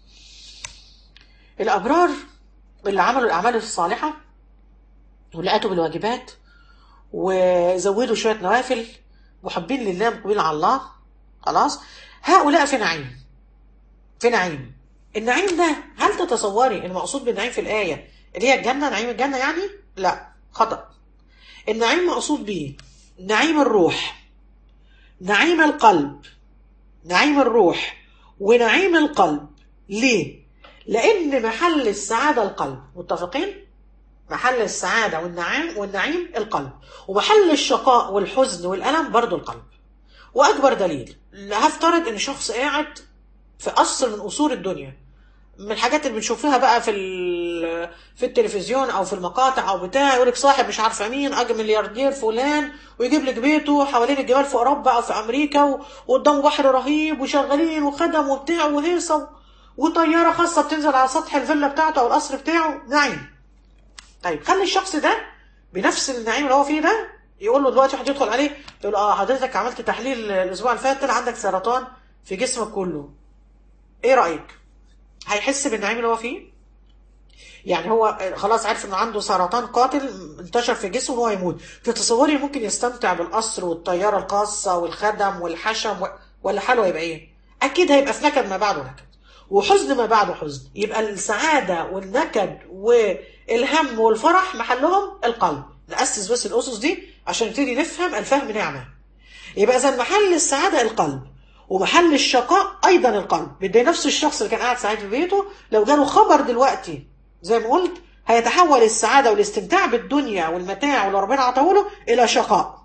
الأبرار اللي عملوا الأعمال الصالحة واللي أتوا بالواجبات وزودوا شوية نوافل محبين لله مقبلين على الله خلاص هؤلاء في نعيم في نعيم النعيم ده هل تتصوري المقصود بالنعيم في الآية اللي هي الجنة نعيم الجنة يعني لا خطأ النعيم مقصود به نعيم الروح نعيم القلب نعيم الروح ونعيم القلب ليه لان محل السعاده القلب متفقين محل السعاده والنعيم والنعيم القلب ومحل الشقاء والحزن والالم برضو القلب واكبر دليل هفترض ان شخص قاعد في قصر من قصور الدنيا من الحاجات اللي بنشوفها بقى في في التلفزيون او في المقاطع او بتاع يقول لك صاحب مش عارفه مين اجل ملياردير فلان ويجيب لك بيته حوالين الجبال في اوروبا او في امريكا وقدامه بحر رهيب وشغالين وخدم وبتاع وهيصه وطياره خاصه بتنزل على سطح الفيلا بتاعته او القصر بتاعه نعيم طيب خلي الشخص ده بنفس النعيم اللي هو فيه ده يقول له دلوقتي واحد يدخل عليه يقول اه حضرتك عملت تحليل الاسبوع اللي فات طلع عندك سرطان في جسمك كله ايه رايك هيحس بالنعيم اللي هو فيه يعني هو خلاص عارف انه عنده سرطان قاتل انتشر في جسمه وهو يموت تتصوري ممكن يستمتع بالقصر والطياره الخاصه والخدم والحشم و... ولا حاله هيبقى ايه اكيد هيبقى في نكد ما بعده نكد وحزن ما بعده حزن يبقى السعاده والنكد والهم والفرح محلهم القلب نأسس بس الاسس دي عشان نبتدي نفهم الفهم نعمه يبقى اذا محل السعاده القلب ومحل الشقاء ايضا القلب بدي نفس الشخص اللي كان قاعد سعيد في بيته لو جاله خبر دلوقتي زي ما قلت هيتحول السعادة والاستمتاع بالدنيا والمتاع واللي ربنا عطاهوله إلى شقاء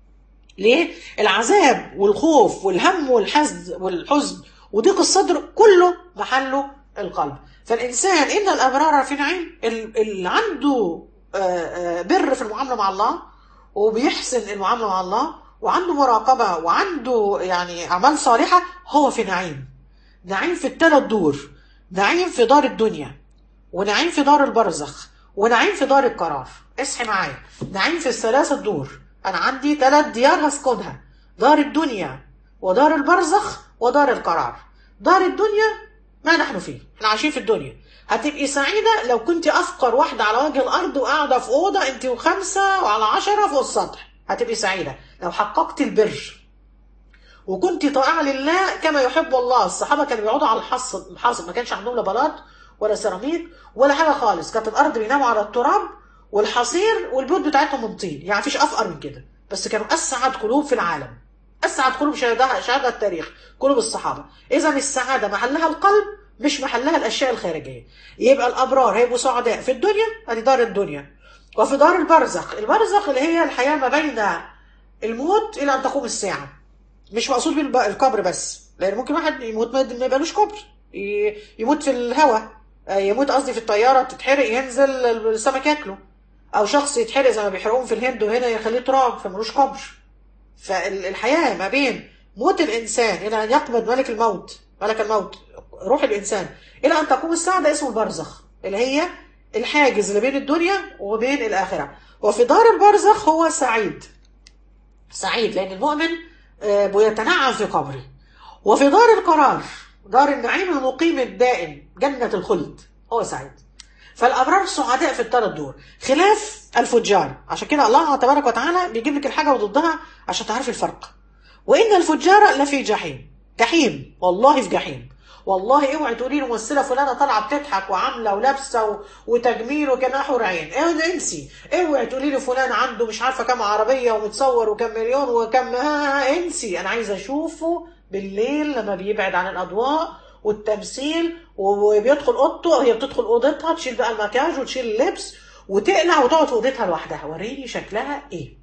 ليه؟ العذاب والخوف والهم والحزن والحزن وضيق الصدر كله محله القلب فالإنسان إن الأبرار في نعيم اللي عنده بر في المعاملة مع الله وبيحسن المعاملة مع الله وعنده مراقبة وعنده يعني أعمال صالحة هو في نعيم نعيم في الثلاث دور نعيم في دار الدنيا ونعيم في دار البرزخ ونعيم في دار القرار اصحي معايا نعيم في الثلاثة دور أنا عندي ثلاث ديار هسكنها دار الدنيا ودار البرزخ ودار القرار دار الدنيا ما نحن فيه احنا عايشين في الدنيا هتبقي سعيدة لو كنت أفقر واحدة على وجه الأرض وقاعدة في أوضة أنت وخمسة وعلى عشرة فوق السطح هتبقي سعيده لو حققت البر وكنت طائعه لله كما يحب الله الصحابه كانوا بيقعدوا على الحص الحاصب ما كانش عندهم لا بلاط ولا سيراميك ولا حاجه خالص كانت الارض بيناموا على التراب والحصير والبيوت بتاعتهم من طين يعني مفيش افقر من كده بس كانوا اسعد قلوب في العالم اسعد قلوب شهدها شهدها التاريخ قلوب الصحابه اذا السعاده محلها القلب مش محلها الاشياء الخارجيه يبقى الابرار هيبقوا سعداء في الدنيا ادي دار الدنيا وفي دار البرزخ البرزخ اللي هي الحياه ما بين الموت الى ان تقوم الساعه مش مقصود بالقبر بس لان ممكن واحد يموت ما يبقالوش قبر يموت في الهواء يموت قصدي في الطياره تتحرق ينزل السمك ياكله او شخص يتحرق زي ما بيحرقوهم في الهند وهنا يخليه تراب فملوش قبر فالحياه ما بين موت الانسان الى ان يقبض ملك الموت ملك الموت روح الانسان الى ان تقوم الساعه ده اسمه البرزخ اللي هي الحاجز اللي بين الدنيا وبين الاخره وفي دار البرزخ هو سعيد سعيد لان المؤمن بيتنعم في قبره وفي دار القرار دار النعيم المقيم الدائم جنة الخلد هو سعيد فالأبرار سعداء في الثلاث دور خلاف الفجار عشان كده الله تبارك وتعالى بيجيب لك الحاجة وضدها عشان تعرفي الفرق وإن الفجار لفي جحيم جحيم والله في جحيم والله اوعي تقولي لي ممثله فلانه طالعه بتضحك وعامله ولابسه و... وتجميل وكان حور عين اوعي انسي اوعي تقولي لي فلان عنده مش عارفه كام عربيه ومتصور وكم مليون وكم آه انسي انا عايزه اشوفه بالليل لما بيبعد عن الاضواء والتمثيل وبيدخل اوضته هي بتدخل اوضتها تشيل بقى المكياج وتشيل اللبس وتقلع وتقعد في اوضتها لوحدها وريني شكلها ايه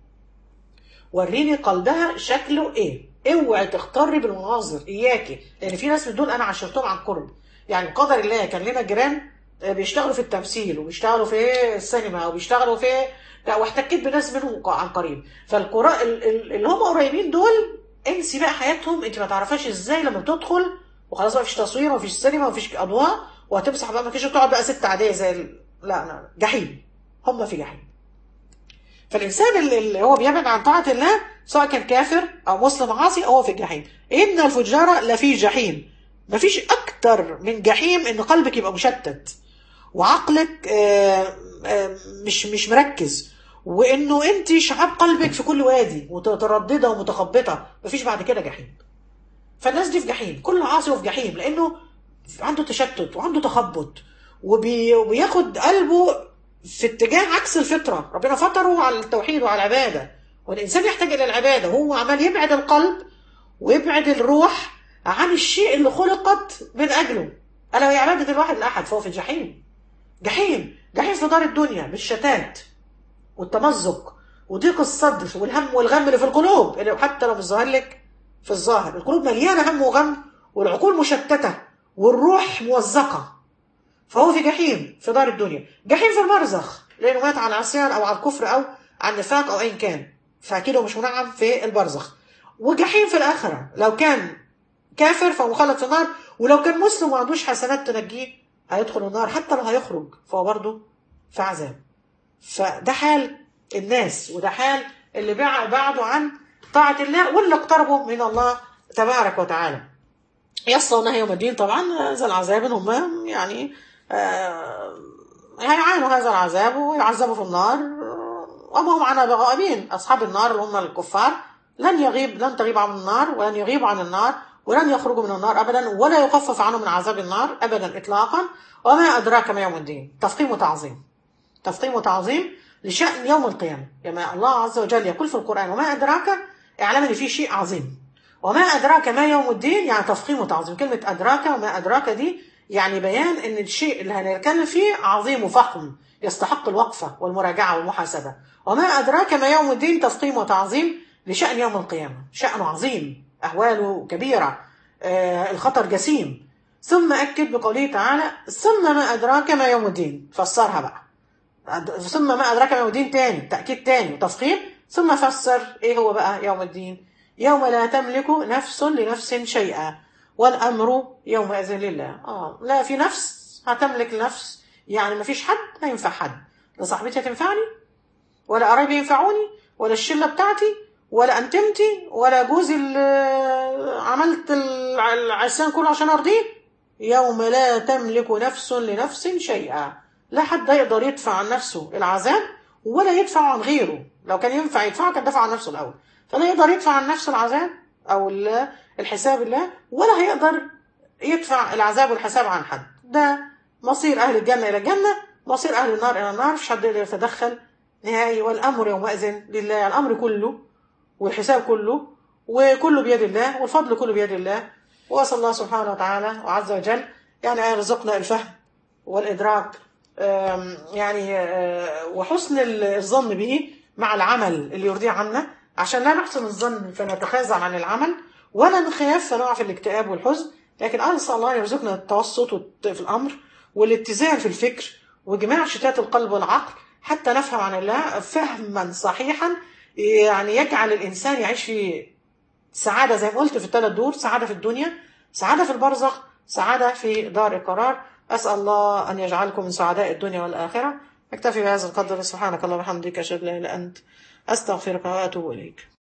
وريني قلبها شكله ايه اوعي تختاري بالمناظر اياكي لان في ناس من دول انا عشرتهم عن قرب يعني بقدر الله كان لنا جيران بيشتغلوا في التمثيل وبيشتغلوا في السينما وبيشتغلوا في واحتكيت بناس منهم عن قريب فالقراء اللي هم قريبين دول انسي بقى حياتهم انت ما تعرفهاش ازاي لما بتدخل وخلاص ما فيش تصوير ومفيش سينما ومفيش اضواء وهتمسح بقى مكياج وتقعد بقى ست عاديه زي ال... لا لا جحيم هم في جحيم فالإنسان اللي هو بيبعد عن طاعة الله سواء كان كافر أو مسلم عاصي هو في الجحيم إن الفجار لفي جحيم مفيش أكتر من جحيم إن قلبك يبقى مشتت وعقلك آآ آآ مش مش مركز وإنه أنت شعاب قلبك في كل وادي مترددة ومتخبطة مفيش بعد كده جحيم فالناس دي في جحيم كل عاصي في جحيم لأنه عنده تشتت وعنده تخبط وبي وبياخد قلبه في اتجاه عكس الفطرة ربنا فطره على التوحيد وعلى العبادة والإنسان يحتاج إلى العبادة هو عمال يبعد القلب ويبعد الروح عن الشيء اللي خلقت من أجله ألا وهي عبادة الواحد الأحد فهو في الجحيم جحيم جحيم في دار الدنيا بالشتات والتمزق وضيق الصدر والهم والغم اللي في القلوب اللي حتى لو مش ظاهر لك في الظاهر القلوب مليانة هم وغم والعقول مشتتة والروح موزقة فهو في جحيم في دار الدنيا جحيم في المرزخ لانه مات على العصيان او على الكفر او على النفاق او ايا كان فاكيد هو مش منعم في البرزخ وجحيم في الاخره لو كان كافر فهو مخلد في النار ولو كان مسلم وما عندوش حسنات تنجيه هيدخل النار حتى لو هيخرج فهو برضه في عذاب فده حال الناس وده حال اللي بعدوا عن طاعة الله واللي اقتربوا من الله تبارك وتعالى يصلونها يوم الدين طبعا هذا العذاب هم يعني آه هيعانوا هذا العذاب ويعذبوا في النار وما هم عنها بغائبين أصحاب النار اللي هم الكفار لن يغيب لن تغيب عن النار ولن يغيبوا عن النار ولن يخرجوا من النار أبدا ولا يخفف عنهم من عذاب النار أبدا إطلاقا وما أدراك ما يوم الدين تفخيم وتعظيم تفخيم وتعظيم لشأن يوم القيامة كما الله عز وجل يقول في القرآن وما أدراك اعلم أن في شيء عظيم وما أدراك ما يوم الدين يعني تفخيم وتعظيم كلمة أدراك وما أدراك دي يعني بيان ان الشيء اللي هنتكلم فيه عظيم وفخم يستحق الوقفة والمراجعة والمحاسبة وما أدراك ما يوم الدين تفخيم وتعظيم لشأن يوم القيامة شأنه عظيم أهواله كبيرة آه الخطر جسيم ثم أكد بقوله تعالى ثم ما أدراك ما يوم الدين فسرها بقى ثم ما أدراك ما يوم الدين تاني تأكيد تاني وتفخيم ثم فسر إيه هو بقى يوم الدين يوم لا تملك نفس لنفس شيئا والأمر يومئذ لله آه لا في نفس هتملك نفس يعني ما فيش حد هينفع حد لا صاحبتي هتنفعني ولا قرايبي ينفعوني ولا الشلة بتاعتي ولا أنتمتي ولا جوزي اللي عملت العصيان كله عشان أرضيه يوم لا تملك نفس لنفس شيئا لا حد يقدر يدفع عن نفسه العذاب ولا يدفع عن غيره لو كان ينفع يدفعه كان دفع عن نفسه الاول فلا يقدر يدفع عن نفسه العذاب او ال- الحساب الله ولا هيقدر يدفع العذاب والحساب عن حد ده مصير اهل الجنه الى الجنه مصير اهل النار الى النار مفيش حد يقدر يتدخل نهائي والامر يومئذ لله الامر كله والحساب كله وكله بيد الله والفضل كله بيد الله واسال الله سبحانه وتعالى وعز وجل يعني ان يرزقنا الفهم والادراك آم، يعني آه، وحسن الظن به مع العمل اللي يرضيه عنا عشان لا نحسن الظن فنتخاذل عن العمل ولا نخاف فنقع في الاكتئاب والحزن لكن اسال الله يرزقنا التوسط والت- في الامر والاتزان في الفكر وجماع شتات القلب والعقل حتى نفهم عن الله فهما صحيحا يعني يجعل الانسان يعيش في سعادة زي ما قلت في الثلاث دور سعادة في الدنيا سعادة في البرزخ سعادة في دار القرار أسأل الله أن يجعلكم من سعداء الدنيا والآخرة أكتفي بهذا القدر سبحانك اللهم وبحمدك أشهد أن لا إله إلا أنت أستغفرك وأتوب إليك